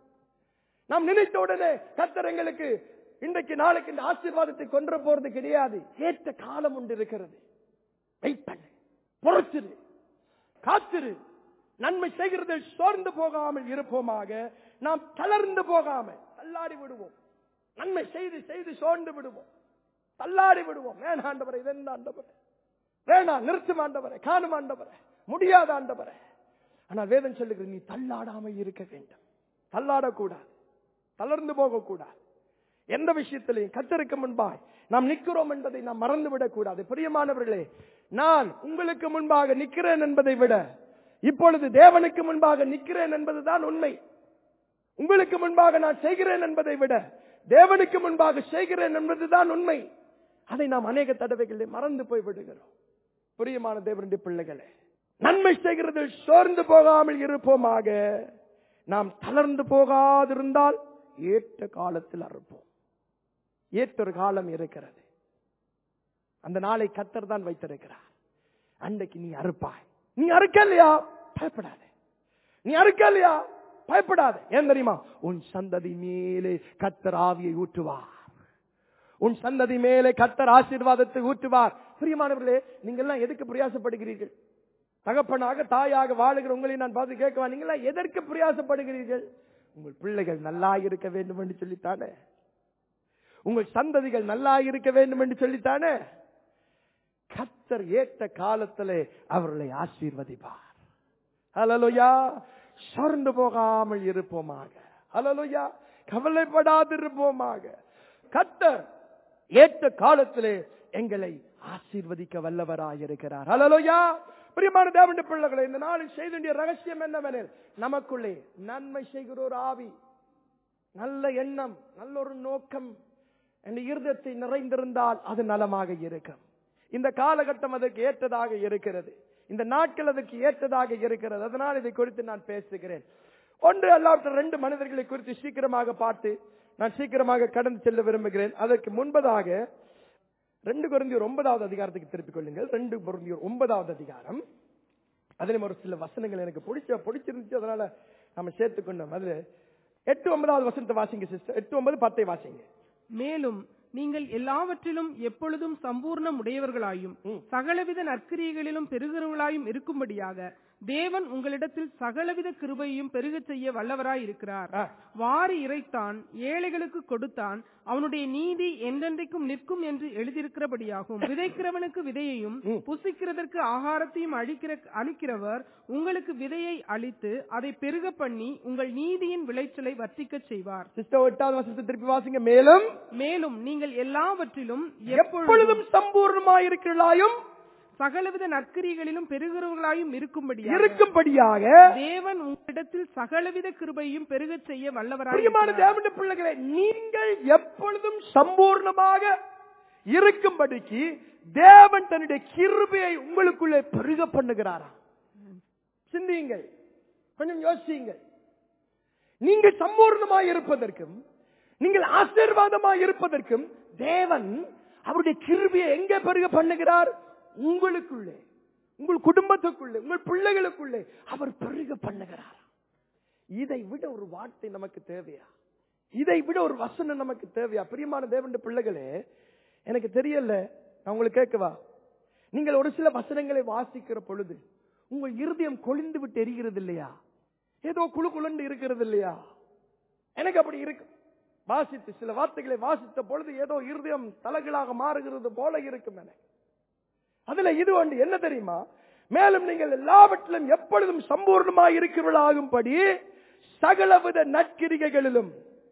S1: நாம் நினைத்த உடனே கத்தர் எங்களுக்கு இன்றைக்கு நாளைக்கு இந்த ஆசீர்வாதத்தை கொண்டு போறது கிடையாது ஏற்ற காலம் ஒன்று இருக்கிறது வெயிட் பண்ணு பொறுத்திரு காத்திரு நன்மை செய்கிறதில் சோர்ந்து போகாமல் இருப்போமாக நாம் தளர்ந்து போகாமல் தள்ளாடி விடுவோம் நன்மை செய்து செய்து சோர்ந்து விடுவோம் தள்ளாடி விடுவோம் வேணாம் ஆண்டவரை இதென்ன ஆண்டவரை வேணாம் நிறுத்தும் ஆண்டவரை காணும் ஆண்டவரை முடியாத ஆண்டவரை ஆனால் வேதம் சொல்லுகிற நீ தள்ளாடாமல் இருக்க வேண்டும் தள்ளாடக்கூடாது தளர்ந்து போகக்கூடாது எந்த விஷயத்திலையும் கத்தருக்கு முன்பாய் நாம் நிற்கிறோம் என்பதை நாம் மறந்துவிடக் கூடாது பிரியமானவர்களே நான் உங்களுக்கு முன்பாக நிற்கிறேன் என்பதை விட இப்பொழுது தேவனுக்கு முன்பாக நிற்கிறேன் என்பதுதான் உண்மை உங்களுக்கு முன்பாக நான் செய்கிறேன் என்பதை விட தேவனுக்கு முன்பாக செய்கிறேன் என்பதுதான் உண்மை அதை நாம் அநேக தடவைகளில் மறந்து போய் விடுகிறோம் பிரியமான தேவனுடைய பிள்ளைகளே நன்மை செய்கிறதில் சோர்ந்து போகாமல் இருப்போமாக நாம் தளர்ந்து போகாதிருந்தால் ஏற்ற காலத்தில் அறுப்போம் ஏற்ற ஒரு காலம் இருக்கிறது அந்த நாளை கத்தர் தான் வைத்திருக்கிறார் அன்றைக்கு நீ அறுப்பாய் நீ அறுக்கலையா பயப்படாத நீ அறுக்கலையா பயப்படாத ஏன் தெரியுமா உன் சந்ததி மேலே கத்தர் ஆவியை ஊற்றுவார் உன் சந்ததி மேலே கத்தர் ஆசீர்வாதத்தை ஊற்றுவார் பிரியமானவர்களே நீங்க எல்லாம் எதுக்கு பிரயாசப்படுகிறீர்கள் தகப்பனாக தாயாக வாழுகிற உங்களை நான் பார்த்து கேட்கவா நீங்க எல்லாம் எதற்கு பிரயாசப்படுகிறீர்கள் உங்கள் பிள்ளைகள் நல்லா இருக்க வேண்டும் என்று சொல்லித்தானே உங்கள் சந்ததிகள் நல்லா இருக்க வேண்டும் என்று சொல்லித்தானே கத்தர் ஏற்ற காலத்திலே அவர்களை ஆசீர்வதிப்பார் ஹலலுயா சொர்ந்து போகாமல் இருப்போமாக ஹலலுயா கவலைப்படாதிருப்போமாக கத்தர் ஏற்ற காலத்திலே எங்களை ஆசீர்வதிக்க வல்லவராயிருக்கிறார் ஹலலுயா பிரியமான தேவனுடைய பிள்ளைகளை இந்த நாளில் செய்த வேண்டிய ரகசியம் என்னவெனில் நமக்குள்ளே நன்மை செய்கிற ஒரு ஆவி நல்ல எண்ணம் நல்ல ஒரு நோக்கம் என் இருதயத்தை நிறைந்திருந்தால் அது நலமாக இருக்கும் இந்த காலகட்டம் அதற்கு ஏற்றதாக இருக்கிறது இந்த நாட்கள் அதற்கு ஏற்றதாக இருக்கிறது அதனால் இதை குறித்து நான் பேசுகிறேன் ஒன்று அல்லாவிட்ட ரெண்டு மனிதர்களை குறித்து சீக்கிரமாக பார்த்து நான் சீக்கிரமாக கடந்து செல்ல விரும்புகிறேன் அதற்கு முன்பதாக ரெண்டு குருந்தியோர் ஒன்பதாவது அதிகாரத்துக்கு திருப்பிக் கொள்ளுங்கள் ரெண்டு குருந்தியோர் ஒன்பதாவது அதிகாரம் அதிலும் ஒரு சில வசனங்கள் எனக்கு பிடிச்ச பிடிச்சிருந்துச்சு அதனால நம்ம சேர்த்துக்கொண்டோம் அது எட்டு ஒன்பதாவது வசனத்தை வாசிங்க சிஸ்டர் எட்டு ஒன்பது பத்தை வாசிங்க
S2: மேலும் நீங்கள் எல்லாவற்றிலும் எப்பொழுதும் சம்பூர்ணம் உடையவர்களாயும் சகலவித நற்கிரியைகளிலும் பெருகிறவர்களாயும் இருக்கும்படியாக தேவன் உங்களிடத்தில் சகலவித கிருபையும் பெருகச் செய்ய வல்லவராய் இருக்கிறார்
S1: ஆ.
S2: வாரி இறைத்தான் ஏழைகளுக்கு கொடுத்தான் அவனுடைய நீதி என்றென்றைக்கும் நிற்கும் என்று எழுதியிருக்கிறபடியாகும் விதைக்கிறவனுக்கு விதையையும் புசிக்கிறதற்கு ஆகாரத்தையும் அழிக்கிற அளிக்கிறவர் உங்களுக்கு விதையை அளித்து அதை பெருக பண்ணி உங்கள் நீதியின் விளைச்சலை வர்த்திக்கச் செய்வார்
S1: சிஸ்டர் எட்டாவது வசனத்தை திருப்பி வாசிங்க மேலும்
S2: மேலும் நீங்கள் எல்லாவற்றிலும் எப்பொழுதும்
S1: எப்பொழுதும் சம்பூர்ணமாயிருக்கிறாயும்
S2: சகலவித நற்கிரிகளிலும் பெருகிறவர்களாயும் இருக்கும்படியாக
S1: இருக்கும்படியாக
S2: தேவன் உங்களிடத்தில் சகலவித கிருபையும் பெருகச் செய்ய வல்லவராய்
S1: பிரியமான
S2: இருக்கிறார்.
S1: தேவனுடைய பிள்ளைகளே நீங்கள் எப்பொழுதும் சம்பூர்ணமாக இருக்கும்படிக்கு தேவன் தன்னுடைய கிருபையை உங்களுக்குள்ளே பெருக பண்ணுகிறாரா சிந்தியுங்கள் கொஞ்சம் யோசியுங்கள் நீங்கள் சம்பூர்ணமாய் இருப்பதற்கும் நீங்கள் ஆசீர்வாதமாய் இருப்பதற்கும் தேவன் அவருடைய கிருபையை எங்கே பெருக பண்ணுகிறார் உங்களுக்குள்ளே உங்கள் குடும்பத்துக்குள்ளே உங்கள் பிள்ளைகளுக்குள்ளே அவர் பெருக பண்ணுகிறார் இதை விட ஒரு வார்த்தை நமக்கு தேவையா இதை விட ஒரு வசனம் நமக்கு தேவையா பிரியமான தேவனுடைய பிள்ளைகளே எனக்கு தெரியல நான் உங்களுக்கு கேட்கவா நீங்கள் ஒரு சில வசனங்களை வாசிக்கிற பொழுது உங்கள் இருதயம் கொழிந்து விட்டு எரிகிறது இல்லையா ஏதோ குழு குழண்டு இருக்கிறது இல்லையா எனக்கு அப்படி இருக்கு வாசித்து சில வார்த்தைகளை வாசித்த பொழுது ஏதோ இருதயம் தலகளாக மாறுகிறது போல இருக்கும் எனக்கு அதுல இது ஒன்று என்ன தெரியுமா மேலும் நீங்கள் எல்லாவற்றிலும் எப்பொழுதும் சம்பூர்ணமாய் இருக்கிறவர்களாகும்படி சகலவித நற்கிரிகைகளிலும்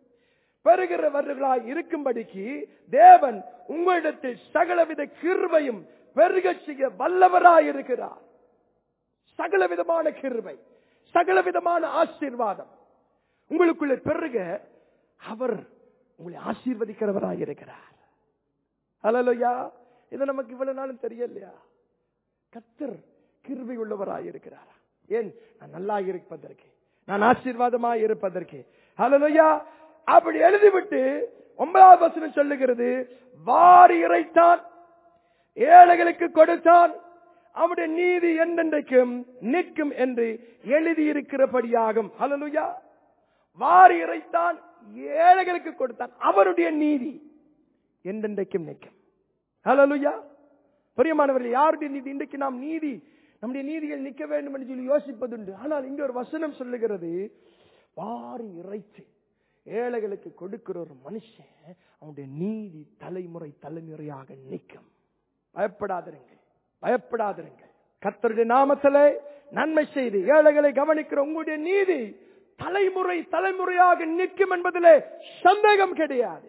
S1: பெறுகிறவர்களாய் இருக்கும்படிக்கு தேவன் உங்களிடத்தில் சகலவித கிருபையும் பெருகச் செய்ய வல்லவராய் இருக்கிறார் சகலவிதமான கிருபை சகலவிதமான ஆசீர்வாதம் உங்களுக்குள்ளே பெருக அவர் உங்களை ஆசீர்வதிக்கிறவராக இருக்கிறார் ஹalleluya இது நமக்கு இவ்வளவு நாளும் தெரியலையா கத்தர் கிருபை உள்ளவராய் இருக்கிறார் ஏன் நான் நல்லா இருப்பதற்கு நான் ஆசீர்வாதமாய் இருப்பதற்கு ஹalleluya அப்படி எழுதிவிட்டு ஒன்பதாவது வசனம் சொல்லுகிறது வாரி இறைத்தான் ஏழைகளுக்கு கொடுத்தான் அவருடைய நீதி என்றென்றைக்கும் நிற்கும் என்று எழுதியிருக்கிறபடியாகும் ஹalleluya வாரி இறைத்தான் ஏழைகளுக்கு கொடுத்தான் அவருடைய நீதி என்றென்றைக்கும் நிற்கும் ஹalleluya பிரியமானவர்கள் யாருடைய நீதி இன்றைக்கு நாம் நீதி நம்முடைய நீதிகள் நிற்க வேண்டும் என்று சொல்லி யோசிப்பதுண்டு ஆனால் இங்க ஒரு வசனம் சொல்லுகிறது வாரி இறைத்து ஏழைகளுக்கு கொடுக்கிற ஒரு மனுஷன் அவனுடைய நீதி தலைமுறை தலைமுறையாக நிற்கும் பயப்படாதிருங்கள் பயப்படாதிருங்கள் கர்த்தருடைய நாமத்திலே நன்மை செய்து ஏழைகளை கவனிக்கிற உங்களுடைய நீதி தலைமுறை தலைமுறையாக நிற்கும் என்பதிலே சந்தேகம் கிடையாது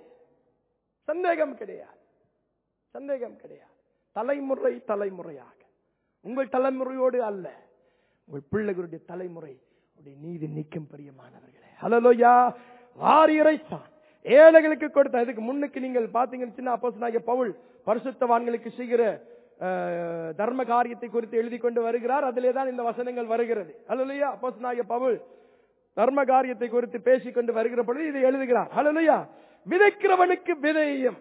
S1: சந்தேகம் கிடையாது சந்தேகம் கிடையாது தலைமுறை தலைமுறையாக உங்கள் தலைமுறையோடு அல்ல உங்கள் பிள்ளைகளுடைய தலைமுறை உடைய நீதி நிற்கும் பிரியமானவர்களே ஹலோயா வாரி இறைத்தான் ஏழைகளுக்கு கொடுத்த இதுக்கு முன்னுக்கு நீங்கள் பாத்தீங்கன்னு சின்ன அப்போஸ்தலனாகிய பவுல் பரிசுத்தவான்களுக்கு செய்கிற அஹ், தர்ம காரியத்தை குறித்து எழுதி கொண்டு வருகிறார் அதிலே தான் இந்த வசனங்கள் வருகிறது ஹalleluya அப்போஸ்தலனாகிய பவுல் தர்ம காரியத்தை குறித்து பேசிக்கொண்டு வருகிற பொழுது இதை எழுதுகிறார் ஹalleluya விதைக்கிறவனுக்கு விதையும்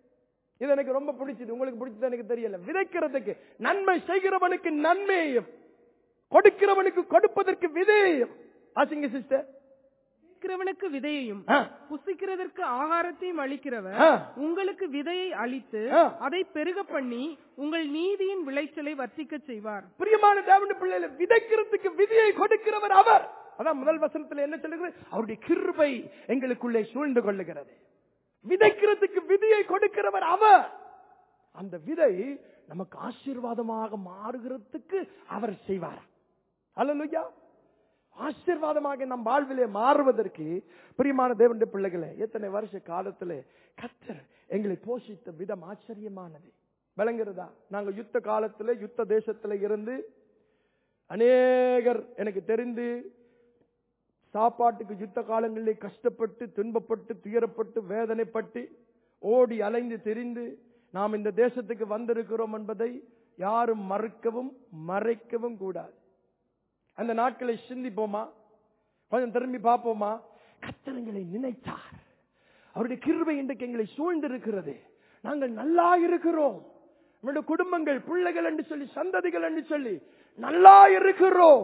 S1: இது எனக்கு ரொம்ப பிடிச்சது உங்களுக்கு பிடிச்சது எனக்கு தெரியல விதைக்கிறதுக்கு நன்மை செய்கிறவனுக்கு நன்மையையும் கொடுக்கிறவனுக்கு கொடுப்பதற்கு விதையையும் ஆச்சுங்க சிஸ்டர்
S2: விதைக்கிறவனுக்கு விதையையும் புசிக்கிறதற்கு ஆகாரத்தையும் அளிக்கிறவர்
S1: ஆ.
S2: உங்களுக்கு விதையை அளித்து
S1: ஆ.
S2: அதை பெருக பண்ணி உங்கள் நீதியின் விளைச்சலை வர்த்திக்கச் செய்வார்
S1: பிரியமான தேவனுடைய பிள்ளைகளை விதைக்கிறதுக்கு விதியை கொடுக்கிறவர் அவர் அதான் முதல் வசனத்தில் என்ன சொல்லுகிறது அவருடைய கிருபை எங்களுக்குள்ளே சூழ்ந்து கொள்ளுகிறது விதைக்கிறதுக்கு விதியை கொடுக்கிறவர் அவர் அந்த விதை நமக்கு ஆசீர்வாதமாக மாறுகிறதுக்கு அவர் செய்வார் அல்லலுயா ஆசீர்வாதமாக நம் வாழ்விலே மாறுவதற்கு பிரியமான தேவனுடைய பிள்ளைகளே எத்தனை வருஷ காலத்திலே கத்தர் எங்களை போஷித்த விதம் ஆச்சரியமானது விளங்குறதா நாங்க யுத்த காலத்துல யுத்த தேசத்துல இருந்து அநேகர் எனக்கு தெரிந்து சாப்பாட்டுக்கு யுத்த காலங்களிலே கஷ்டப்பட்டு துன்பப்பட்டு துயரப்பட்டு வேதனைப்பட்டு ஓடி அலைந்து திரிந்து நாம் இந்த தேசத்துக்கு வந்திருக்கிறோம் என்பதை யாரும் மறுக்கவும் மறைக்கவும் கூடாது அந்த நாட்களை சிந்திப்போமா கொஞ்சம் திரும்பி பார்ப்போமா கத்தரங்களை நினைத்தார் அவருடைய கிருபை இன்றைக்கு எங்களை சூழ்ந்திருக்கிறது நாங்கள் நல்லா இருக்கிறோம் நம்முடைய குடும்பங்கள் பிள்ளைகள் என்று சொல்லி சந்ததிகள் என்று சொல்லி நல்லா இருக்கிறோம்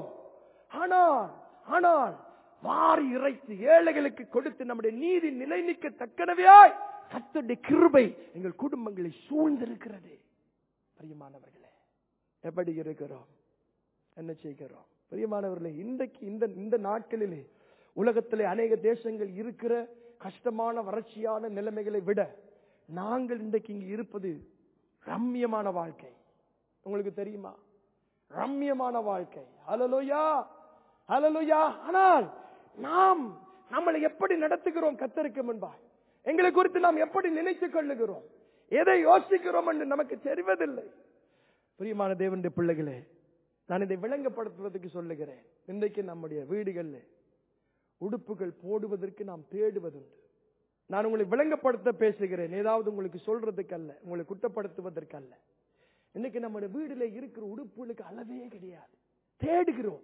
S1: ஆனால் ஆனால் வாரி இறைத்து ஏழைகளுக்கு கொடுத்து நம்முடைய நீதி நிலை நிற்க தக்கனவையாய் கத்தருடைய கிருபை எங்கள் குடும்பங்களை சூழ்ந்திருக்கிறது பிரியமானவர்களே எப்படி இருக்கிறோம் என்ன செய்கிறோம் பிரியமானவர்களே இன்றைக்கு இந்த இந்த நாட்களிலே உலகத்திலே அநேக தேசங்கள் இருக்கிற கஷ்டமான வறட்சியான நிலைமைகளை விட நாங்கள் இன்றைக்கு இங்கு இருப்பது ரம்மியமான வாழ்க்கை உங்களுக்கு தெரியுமா ரம்மியமான வாழ்க்கை ஹalleluya ஹalleluya ஆனால் நாம் நம்மளை எப்படி நடத்துகிறோம் கத்தருக்கு முன்பாய் எங்களை குறித்து நாம் எப்படி நினைத்துக் கொள்ளுகிறோம் எதை யோசிக்கிறோம் என்று நமக்கு தெரிவதில்லை பிரியமான தேவனுடைய பிள்ளைகளே நான் இதை விளங்கப்படுத்துவதற்கு சொல்லுகிறேன் இன்றைக்கு நம்முடைய வீடுகளில் உடுப்புகள் போடுவதற்கு நாம் தேடுவதுண்டு நான் உங்களை விளங்கப்படுத்த பேசுகிறேன் ஏதாவது உங்களுக்கு சொல்றதுக்கு அல்ல உங்களை குற்றப்படுத்துவதற்கு அல்ல இன்னைக்கு நம்முடைய வீடுல இருக்கிற உடுப்புகளுக்கு அளவே கிடையாது தேடுகிறோம்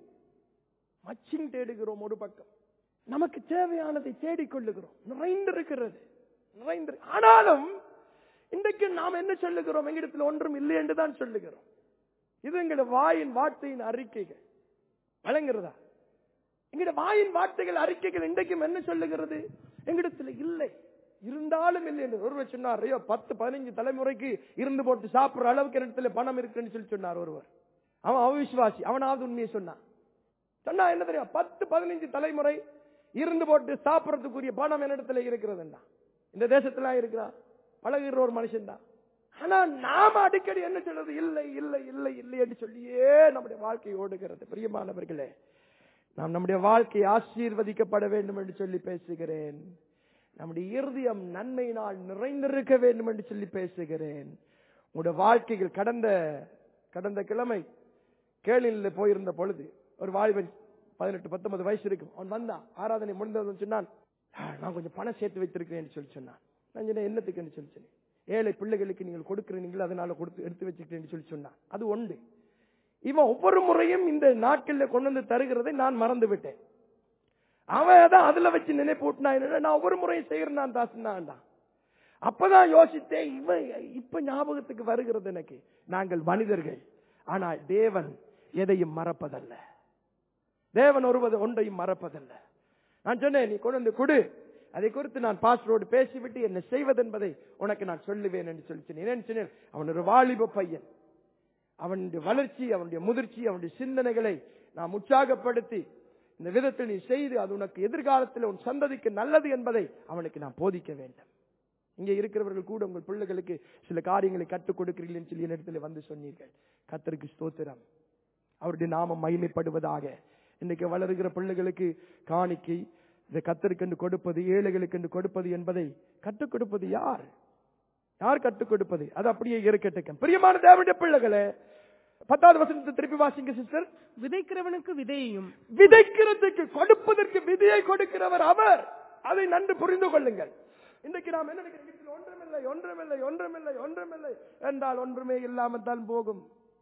S1: மச்சிங் தேடுகிறோம் ஒரு பக்கம் நமக்கு தேவையானதை தேடிக்கொள்ளுகிறோம் நிறைந்திருக்கிறது நிறைந்து ஆனாலும் இன்றைக்கு நாம் என்ன சொல்லுகிறோம் எங்களிடத்தில் ஒன்றும் இல்லை என்று தான் சொல்லுகிறோம் இது எங்களுடைய வாயின் வார்த்தையின் அறிக்கைகள் வழங்குறதா எங்களுடைய வாயின் வார்த்தைகள் அறிக்கைகள் இன்றைக்கும் என்ன சொல்லுகிறது எங்களிடத்தில் இல்லை இருந்தாலும் இல்லை என்று ஒருவர் சொன்னார் ஐயோ பத்து பதினஞ்சு தலைமுறைக்கு இருந்து போட்டு சாப்பிடுற அளவுக்கு இடத்துல பணம் இருக்குன்னு சொல்லி சொன்னார் ஒருவர் அவன் அவிசுவாசி அவனாவது உண்மையை சொன்னான் சொன்னா என்ன தெரியும் பத்து பதினஞ்சு தலைமுறை இருந்து போட்டு சாப்பிடறதுக்குரிய பணம் என்னிடத்துல இருக்கிறதுன்னா இந்த தேசத்துல இருக்கிறான் பழகுற ஒரு மனுஷன் தான் ஆனா நாம அடிக்கடி என்ன சொல்றது இல்லை இல்லை இல்லை இல்லை என்று சொல்லியே நம்முடைய வாழ்க்கை ஓடுகிறது பிரியமானவர்களே நாம் நம்முடைய வாழ்க்கை ஆசீர்வதிக்கப்பட வேண்டும் என்று சொல்லி பேசுகிறேன் நம்முடைய இருதயம் நன்மையினால் நிறைந்திருக்க வேண்டும் என்று சொல்லி பேசுகிறேன் உங்களுடைய வாழ்க்கைகள் கடந்த கடந்த கிழமை கேளில் போயிருந்த பொழுது ஒரு வாலிபன் பதினெட்டு பத்தொன்பது வயசு இருக்கும் அவன் வந்தான் ஆராதனை முடிந்ததுன்னு சொன்னான் "ஆ, நான் கொஞ்சம் பணம் சேர்த்து வைத்திருக்கிறேன்னு சொல்லி சொன்னான் நான் சொன்னேன் என்னத்துக்குன்னு சொல்லி சொன்னேன் ஏழை பிள்ளைகளுக்கு நீங்கள் கொடுக்குறீங்களோ அதனால கொடுத்து எடுத்து வச்சுக்கிறேன்னு சொல்லி சொன்னான் அது ஒன்று இவன் ஒவ்வொரு முறையும் இந்த நாட்கள்ல கொண்டு வந்து தருகிறதை நான் மறந்து விட்டேன் அவன் தான் அதுல வச்சு நினைப்பூட்டினா என்ன நான் ஒவ்வொரு முறையும் செய்யறேன் நான் தாசினான்டா அப்பதான் யோசித்தேன் இவன் இப்ப ஞாபகத்துக்கு வருகிறது எனக்கு நாங்கள் மனிதர்கள் ஆனால் தேவன் எதையும் மறப்பதல்ல தேவன் ஒருவது ஒன்றையும் மறப்பதல்ல நான் சொன்னேன் நீ கொண்டு வந்து கொடு அதை குறித்து நான் பாஸ்டரோடு பேசிவிட்டு என்ன செய்வதென்பதை உனக்கு நான் சொல்லுவேன் என்று சொல்லி சொன்னேன் ஏன்னு சொன்னேன் அவன் ஒரு வாலிப பையன் அவனுடைய வளர்ச்சி அவனுடைய முதிர்ச்சி அவனுடைய சிந்தனைகளை நாம் உற்சாகப்படுத்தி இந்த விதத்தில் நீ செய்து அது உனக்கு எதிர்காலத்தில் உன் சந்ததிக்கு நல்லது என்பதை அவனுக்கு நான் போதிக்க வேண்டும் இங்கே இருக்கிறவர்கள் கூட உங்கள் பிள்ளைகளுக்கு சில காரியங்களை கற்றுக் கொடுக்கிறீர்கள் சொல்லி என்னிடத்தில் வந்து சொன்னீர்கள் கத்தருக்கு ஸ்தோத்திரம் அவருடைய நாமம் மகிமைப்படுவதாக இன்னைக்கு வளருகிற பிள்ளைகளுக்கு காணிக்கை இந்த கத்தருக்கென்று கொடுப்பது ஏழைகளுக்கு என்று கொடுப்பது என்பதை கற்றுக் கொடுப்பது யார் யார் கற்றுக் கொடுப்பது அது அப்படியே இருக்கட்டும் பிரியமான தேவனுடைய பிள்ளைகளே பத்தாவது வசனத்தை திருப்பி வாசிங்க சிஸ்டர்
S2: விதைக்கிறவனுக்கு விதையையும்
S1: விதைக்கிறதுக்கு கொடுப்பதற்கு விதியை கொடுக்கிறவர் அவர் அதை நன்கு புரிந்து கொள்ளுங்கள் இன்றைக்கு நாம் என்ன நினைக்கிறோம் இதுல ஒன்றுமில்லை ஒன்றுமில்லை ஒன்றுமில்லை ஒன்றுமில்லை என்றால் ஒன்றுமே இல்லாமல் தான் போகும்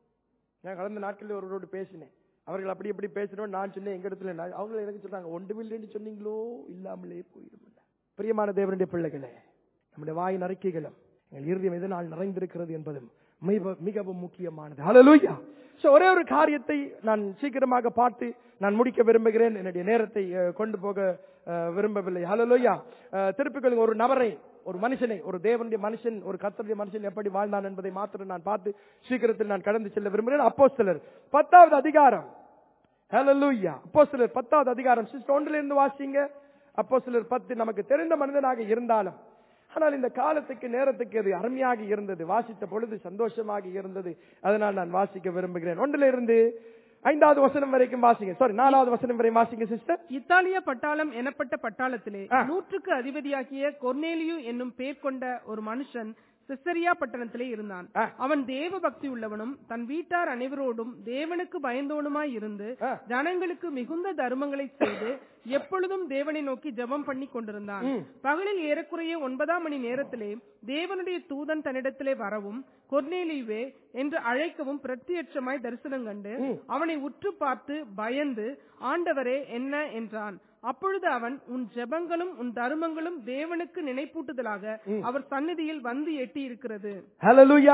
S1: நான் கடந்த நாட்களில் ஒருவரோடு பேசினேன் அவர்கள் அப்படி இப்படி பேசினோம் நான் சொன்னேன் எங்க இடத்துல நான் அவங்க எனக்கு சொல்றாங்க ஒன்றுமில்லைன்னு சொன்னீங்களோ இல்லாமலே போயிடும் பிரியமான தேவனுடைய பிள்ளைகளே நம்முடைய வாயின் அறிக்கைகளும் எங்கள் இருதயம் எதனால் நிறைந்திருக்கிறது என்பதும் மிக- மிகவும் முக்கியமானது ஹalleluya சோ ஒரே ஒரு காரியத்தை நான் சீக்கிரமாக பார்த்து நான் முடிக்க விரும்புகிறேன் என்னுடைய நேரத்தை அஹ், கொண்டு போக அஹ், விரும்பவில்லை ஹalleluya அஹ், திருப்பிக் கொள்ளுங்க ஒரு நபரை ஒரு மனுஷனை ஒரு தேவனுடைய மனுஷன் ஒரு கர்த்தருடைய மனுஷன் எப்படி வாழ்ந்தான் என்பதை மாத்திரம் நான் பார்த்து சீக்கிரத்தில் நான் கடந்து செல்ல விரும்புகிறேன் அப்போஸ்தலர் பத்தாவது அதிகாரம் ஹalleluya அப்போஸ்தலர் பத்தாவது அதிகாரம் சிஸ்டர் ஒன்றிலிருந்து இருந்து வாசிங்க அப்போஸ்தலர் பத்து நமக்கு தெரிந்த மனிதனாக இருந்தாலும் ஆனால் இந்த காலத்துக்கு நேரத்துக்கு அது அருமையாக இருந்தது வாசித்த பொழுது சந்தோஷமாக இருந்தது அதனால் நான் வாசிக்க விரும்புகிறேன் ஒன்றிலிருந்து இருந்து ஐந்தாவது வசனம் வரைக்கும் வாசிங்க சாரி நாலாவது வசனம் வரை வாசிங்க சிஸ்டர்
S2: இத்தாலிய பட்டாளம் எனப்பட்ட பட்டாளத்திலே
S1: ஆ.
S2: நூற்றுக்கு அதிபதியாகிய கொர்னேலியு என்னும் பேர் கொண்ட ஒரு மனுஷன் சிசரியா பட்டணத்திலே இருந்தான்
S1: ஆ.
S2: அவன் தேவ பக்தி உள்ளவனும் தன் வீட்டார் அனைவரோடும் தேவனுக்கு பயந்தவனுமாய் இருந்து
S1: ஆ.
S2: ஜனங்களுக்கு மிகுந்த தர்மங்களை செய்து எப்பொழுதும் தேவனை நோக்கி ஜெபம் பண்ணி கொண்டிருந்தான்
S1: ம்.
S2: பகலில் ஏறக்குறைய ஒன்பதாம் மணி நேரத்திலே தேவனுடைய தூதன் தன்னிடத்திலே வரவும் கொர்னேலியுவே என்று அழைக்கவும் பிரத்யட்சமாய் தரிசனம் கண்டு
S1: ம்.
S2: அவனை உற்று பார்த்து பயந்து ஆண்டவரே என்ன என்றான் அப்பொழுது அவன் உன் ஜெபங்களும் உன் தருமங்களும் தேவனுக்கு நினைப்பூட்டுதலாக அவர் சந்நிதியில் வந்து எட்டி இருக்கிறது
S1: ஹalleluya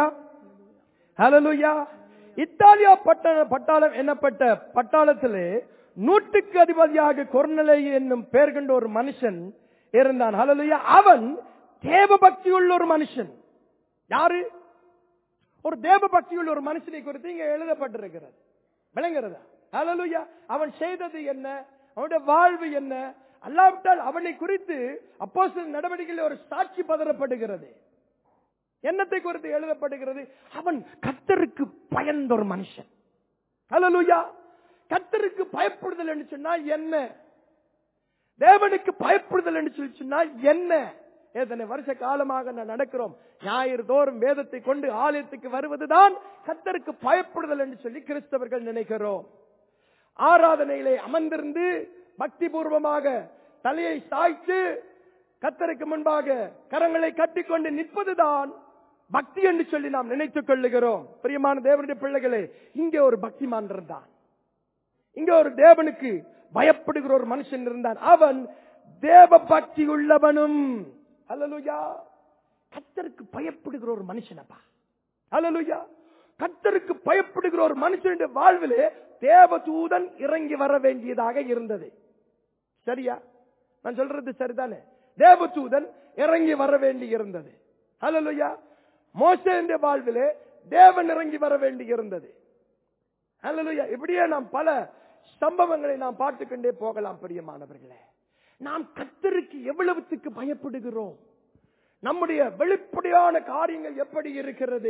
S1: ஹalleluya இத்தாலியா பட்ட பட்டாளம் என்னப்பட்ட பட்டாளத்திலே நூற்றுக்கு அதிபதியாக கொர்நலை என்னும் பெயர் கொண்ட ஒரு மனுஷன் இருந்தான் ஹalleluya அவன் தேவ பக்தியுள்ள ஒரு மனுஷன் யாரு ஒரு தேவ பக்தியுள்ள ஒரு மனுஷனை குறித்து இங்க எழுதப்பட்டிருக்கிறது விளங்குறதா ஹalleluya அவன் செய்தது என்ன அவனுடைய வாழ்வு என்ன அல்லாவிட்டால் அவனை குறித்து அப்போஸ்தலர் நடவடிக்கையில் ஒரு சாட்சி பதறப்படுகிறது என்னத்தை குறித்து எழுதப்படுகிறது அவன் கத்தருக்கு பயந்த ஒரு மனுஷன் ஹalleluya கத்தருக்கு பயப்படுதல் என்று சொன்னால் என்ன தேவனுக்கு பயப்படுதல் என்று சொல்லி சொன்னால் என்ன எத்தனை வருஷ காலமாக நான் நடக்கிறோம் ஞாயிறு தோறும் வேதத்தை கொண்டு ஆலயத்துக்கு வருவதுதான் கத்தருக்கு பயப்படுதல் என்று சொல்லி கிறிஸ்தவர்கள் நினைக்கிறோம் ஆராதனையிலே அமர்ந்திருந்து பக்தி பூர்வமாக தலையை சாய்த்து கத்தருக்கு முன்பாக கரங்களை கட்டிக்கொண்டு நிற்பதுதான் பக்தி என்று சொல்லி நாம் நினைத்துக் கொள்ளுகிறோம் பிரியமான தேவனுடைய பிள்ளைகளே இங்கே ஒரு பக்திமான் இருந்தான் இங்க ஒரு தேவனுக்கு பயப்படுகிற ஒரு மனுஷன் இருந்தான் அவன் தேவ பக்தி உள்ளவனும் அல்லலுயா கத்தருக்கு பயப்படுகிற ஒரு மனுஷனப்பா அல்லலுயா கத்தருக்கு பயப்படுகிற ஒரு மனுஷனுடைய வாழ்விலே தேவதூதன் இறங்கி வர வேண்டியதாக இருந்தது சரியா நான் சொல்றது சரிதானே தேவதூதன் இறங்கி வர வேண்டி இருந்தது அல்லலுயா மோசேന്റെ வாழ்விலே தேவன் இறங்கி வர வேண்டி இருந்தது அல்லலுயா இப்படியே நாம் பல சம்பவங்களை நாம் பார்த்துக்கொண்டே போகலாம் பிரியமானவர்களே நாம் கத்தருக்கு எவ்வளவுத்துக்கு பயப்படுகிறோம் நம்முடைய வெளிப்படையான காரியங்கள் எப்படி இருக்கிறது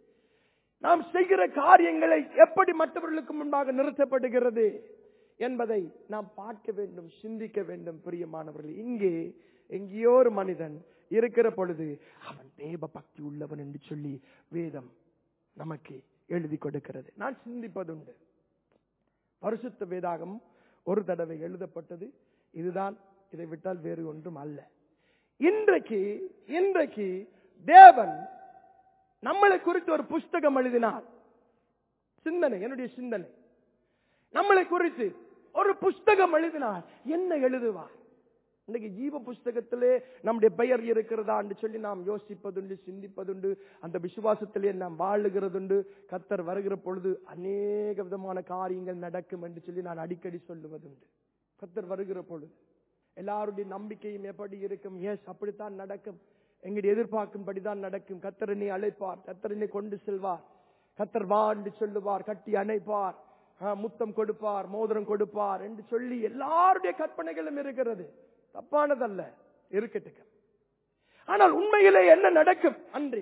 S1: நாம் செய்கிற காரியங்களை எப்படி மற்றவர்களுக்கு முன்பாக நிறுத்தப்படுகிறது என்பதை நாம் பார்க்க வேண்டும் சிந்திக்க வேண்டும் பிரியமானவர்கள் இங்கே எங்கேயோ ஒரு மனிதன் இருக்கிற பொழுது அவன் தேவ பக்தி உள்ளவன் என்று சொல்லி வேதம் நமக்கு எழுதி கொடுக்கிறது நான் சிந்திப்பதுண்டு பரிசுத்த வேதாகம் ஒரு தடவை எழுதப்பட்டது இதுதான் இதை விட்டால் வேறு ஒன்றும் அல்ல இன்றைக்கு இன்றைக்கு தேவன் நம்மளை குறித்து ஒரு புஸ்தகம் எழுதினார் சிந்தனை என்னுடைய சிந்தனை நம்மளை குறித்து ஒரு புஸ்தகம் எழுதினார் என்ன எழுதுவார் இன்னைக்கு ஜீவ புஸ்தகத்திலே நம்முடைய பெயர் இருக்கிறதா என்று சொல்லி நாம் யோசிப்பதுண்டு சிந்திப்பதுண்டு அந்த விசுவாசத்திலே நாம் வாழுகிறதுண்டு கத்தர் வருகிற பொழுது அநேக விதமான காரியங்கள் நடக்கும் என்று சொல்லி நான் அடிக்கடி சொல்லுவதுண்டு கத்தர் வருகிற பொழுது எல்லாருடைய நம்பிக்கையும் எப்படி இருக்கும் எஸ் அப்படித்தான் நடக்கும் எங்களுடைய எதிர்பார்க்கும்படிதான் நடக்கும் கத்தரனை அழைப்பார் கத்தரனை கொண்டு செல்வார் கத்தர் வா என்று சொல்லுவார் கட்டி அணைப்பார் ஆ, முத்தம் கொடுப்பார் மோதிரம் கொடுப்பார் என்று சொல்லி எல்லாருடைய கற்பனைகளும் இருக்கிறது தப்பானதல்ல இருக்கட்டும் ஆனால் உண்மையிலே என்ன நடக்கும் அன்றே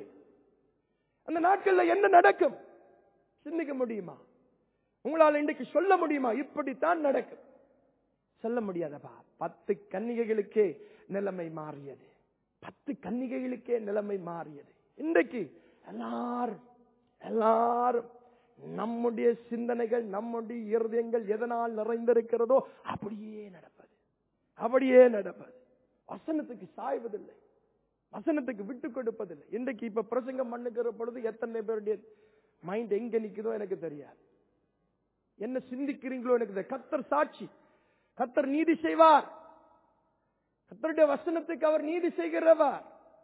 S1: அந்த நாட்கள்ல என்ன நடக்கும் சிந்திக்க முடியுமா உங்களால் இன்றைக்கு சொல்ல முடியுமா இப்படித்தான் நடக்கும் சொல்ல முடியாதப்பா பத்து கன்னிகைகளுக்கே நிலைமை மாறியது பத்து கன்னிகைகளுக்கே நிலைமை மாறியது இன்றைக்கு எல்லாரும் எல்லாரும் நம்முடைய சிந்தனைகள் நம்முடைய இருதயங்கள் எதனால் நிறைந்திருக்கிறதோ அப்படியே நடப்பது அப்படியே நடப்பது வசனத்துக்கு சாய்வதில்லை வசனத்துக்கு விட்டு கொடுப்பதில்லை இன்றைக்கு இப்ப பிரசங்கம் பண்ணுகிற பொழுது எத்தனை பேருடைய மைண்ட் எங்க நிக்குதோ எனக்கு தெரியாது என்ன சிந்திக்கிறீங்களோ எனக்கு தெரியாது. கத்தர் சாட்சி கத்தர் நீதி செய்வார் கத்தருடைய வசனத்துக்கு அவர் நீதி செய்கிறவர்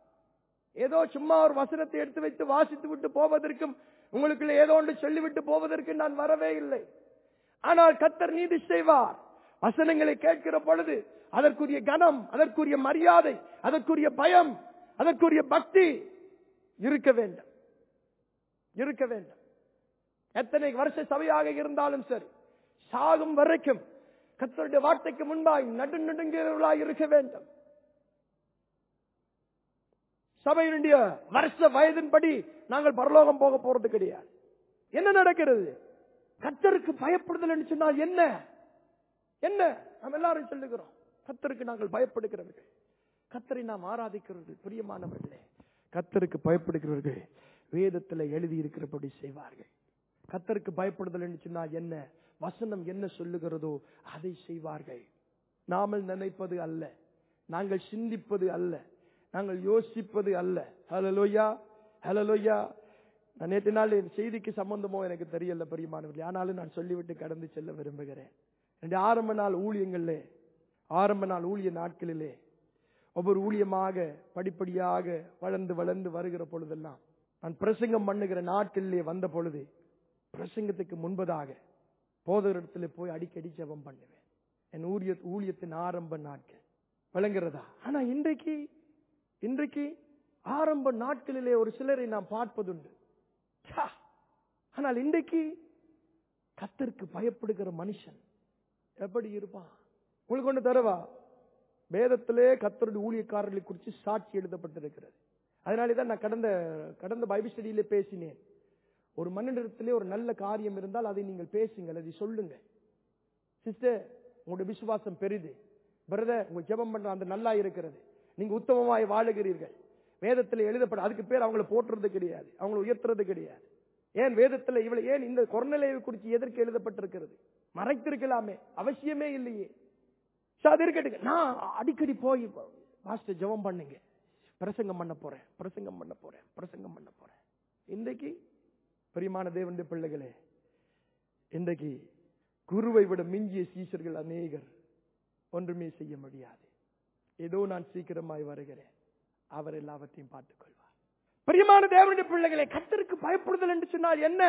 S1: ஏதோ சும்மா ஒரு வசனத்தை எடுத்து வைத்து வாசித்து விட்டு போவதற்கும் உங்களுக்குள்ள ஏதோ ஒன்று சொல்லிவிட்டு போவதற்கு நான் வரவே இல்லை ஆனால் கத்தர் நீதி செய்வார் வசனங்களை கேட்கிற பொழுது அதற்குரிய கனம் அதற்குரிய மரியாதை அதற்குரிய பயம் அதற்குரிய பக்தி இருக்க வேண்டும் இருக்க வேண்டும் எத்தனை வருஷ சபையாக இருந்தாலும் சரி சாகும் வரைக்கும் கத்தருடைய வார்த்தைக்கு முன்பாய் நடு நடுங்கிறவர்களாய் இருக்க வேண்டும் சபையினுடைய வருஷ வயதின்படி நாங்கள் பரலோகம் போக போறது கிடையாது என்ன நடக்கிறது கத்தருக்கு பயப்படுதல் என்று சொன்னால் என்ன என்ன நாம் எல்லாரும் சொல்லுகிறோம் கத்தருக்கு நாங்கள் பயப்படுகிறவர்கள் கத்தரை நாம் ஆராதிக்கிறது பிரியமானவர்களே கத்தருக்கு பயப்படுகிறவர்கள் வேதத்தில் எழுதி இருக்கிறபடி செய்வார்கள் கத்தருக்கு பயப்படுதல் என்று சொன்னால் என்ன வசனம் என்ன சொல்லுகிறதோ அதை செய்வார்கள் நாமல் நினைப்பது அல்ல நாங்கள் சிந்திப்பது அல்ல நாங்கள் யோசிப்பது அல்ல ஹலலோயா ஹலலோயா நான் நேற்று நாள் இந்த செய்திக்கு சம்பந்தமோ எனக்கு தெரியல பெரியமானவர்களே ஆனாலும் நான் சொல்லிவிட்டு கடந்து செல்ல விரும்புகிறேன் என்னுடைய ஆரம்ப நாள் ஊழியங்களிலே ஆரம்ப நாள் ஊழிய நாட்களிலே ஒவ்வொரு ஊழியமாக படிப்படியாக வளர்ந்து வளர்ந்து வருகிற பொழுதெல்லாம் நான் பிரசங்கம் பண்ணுகிற நாட்களிலே வந்த பொழுது பிரசங்கத்துக்கு முன்பதாக போதகரிடத்துல போய் அடிக்கடி ஜெபம் பண்ணுவேன் என் ஊழிய ஊழியத்தின் ஆரம்ப நாட்கள் விளங்குறதா ஆனா இன்றைக்கு இன்றைக்கு ஆரம்ப நாட்களிலே ஒரு சிலரை நாம் பார்ப்பதுண்டு ச்சா! ஆனால் இன்றைக்கு கத்தருக்கு பயப்படுகிற மனுஷன் எப்படி இருப்பான் உங்களுக்கு கொண்டு தரவா வேதத்திலே கத்தருடைய ஊழியக்காரர்களை குறித்து சாட்சி எழுதப்பட்டிருக்கிறது அதனாலே தான் நான் கடந்த கடந்த பைபிள் ஸ்டடியிலே பேசினேன் ஒரு மனிதத்திலே ஒரு நல்ல காரியம் இருந்தால் அதை நீங்கள் பேசுங்கள் அதை சொல்லுங்க சிஸ்டர் உங்களுடைய விசுவாசம் பெரிது பிரதர் உங்க ஜெபம் பண்ற அந்த நல்லா இருக்கிறது நீங்க உத்தமமாய் வாழுகிறீர்கள் வேதத்தில் எழுதப்பட அதுக்கு பேர் அவங்கள போற்றுறது கிடையாது அவங்கள உயர்த்துறது கிடையாது ஏன் வேதத்துல இவளை ஏன் இந்த கொரோனாவை குறித்து எதற்கு எழுதப்பட்டிருக்கிறது மறைத்திருக்கலாமே அவசியமே இல்லையே சோ, அது இருக்கட்டும் நான் அடிக்கடி போய் மாஸ்டர் ஜெபம் பண்ணுங்க பிரசங்கம் பண்ண போறேன் பிரசங்கம் பண்ண போறேன் பிரசங்கம் பண்ண போறேன் இன்றைக்கு பிரியமான தேவனுடைய பிள்ளைகளே இன்றைக்கு குருவை விட மிஞ்சிய சீஷர்கள் அநேகர் ஒன்றுமே செய்ய முடியாது ஏதோ நான் சீக்கிரமாய் வருகிறேன் அவர் எல்லாவற்றையும் பார்த்துக் கொள்வார் பிரியமான தேவனுடைய பிள்ளைகளே கத்தருக்கு பயப்படுதல் என்று சொன்னால் என்ன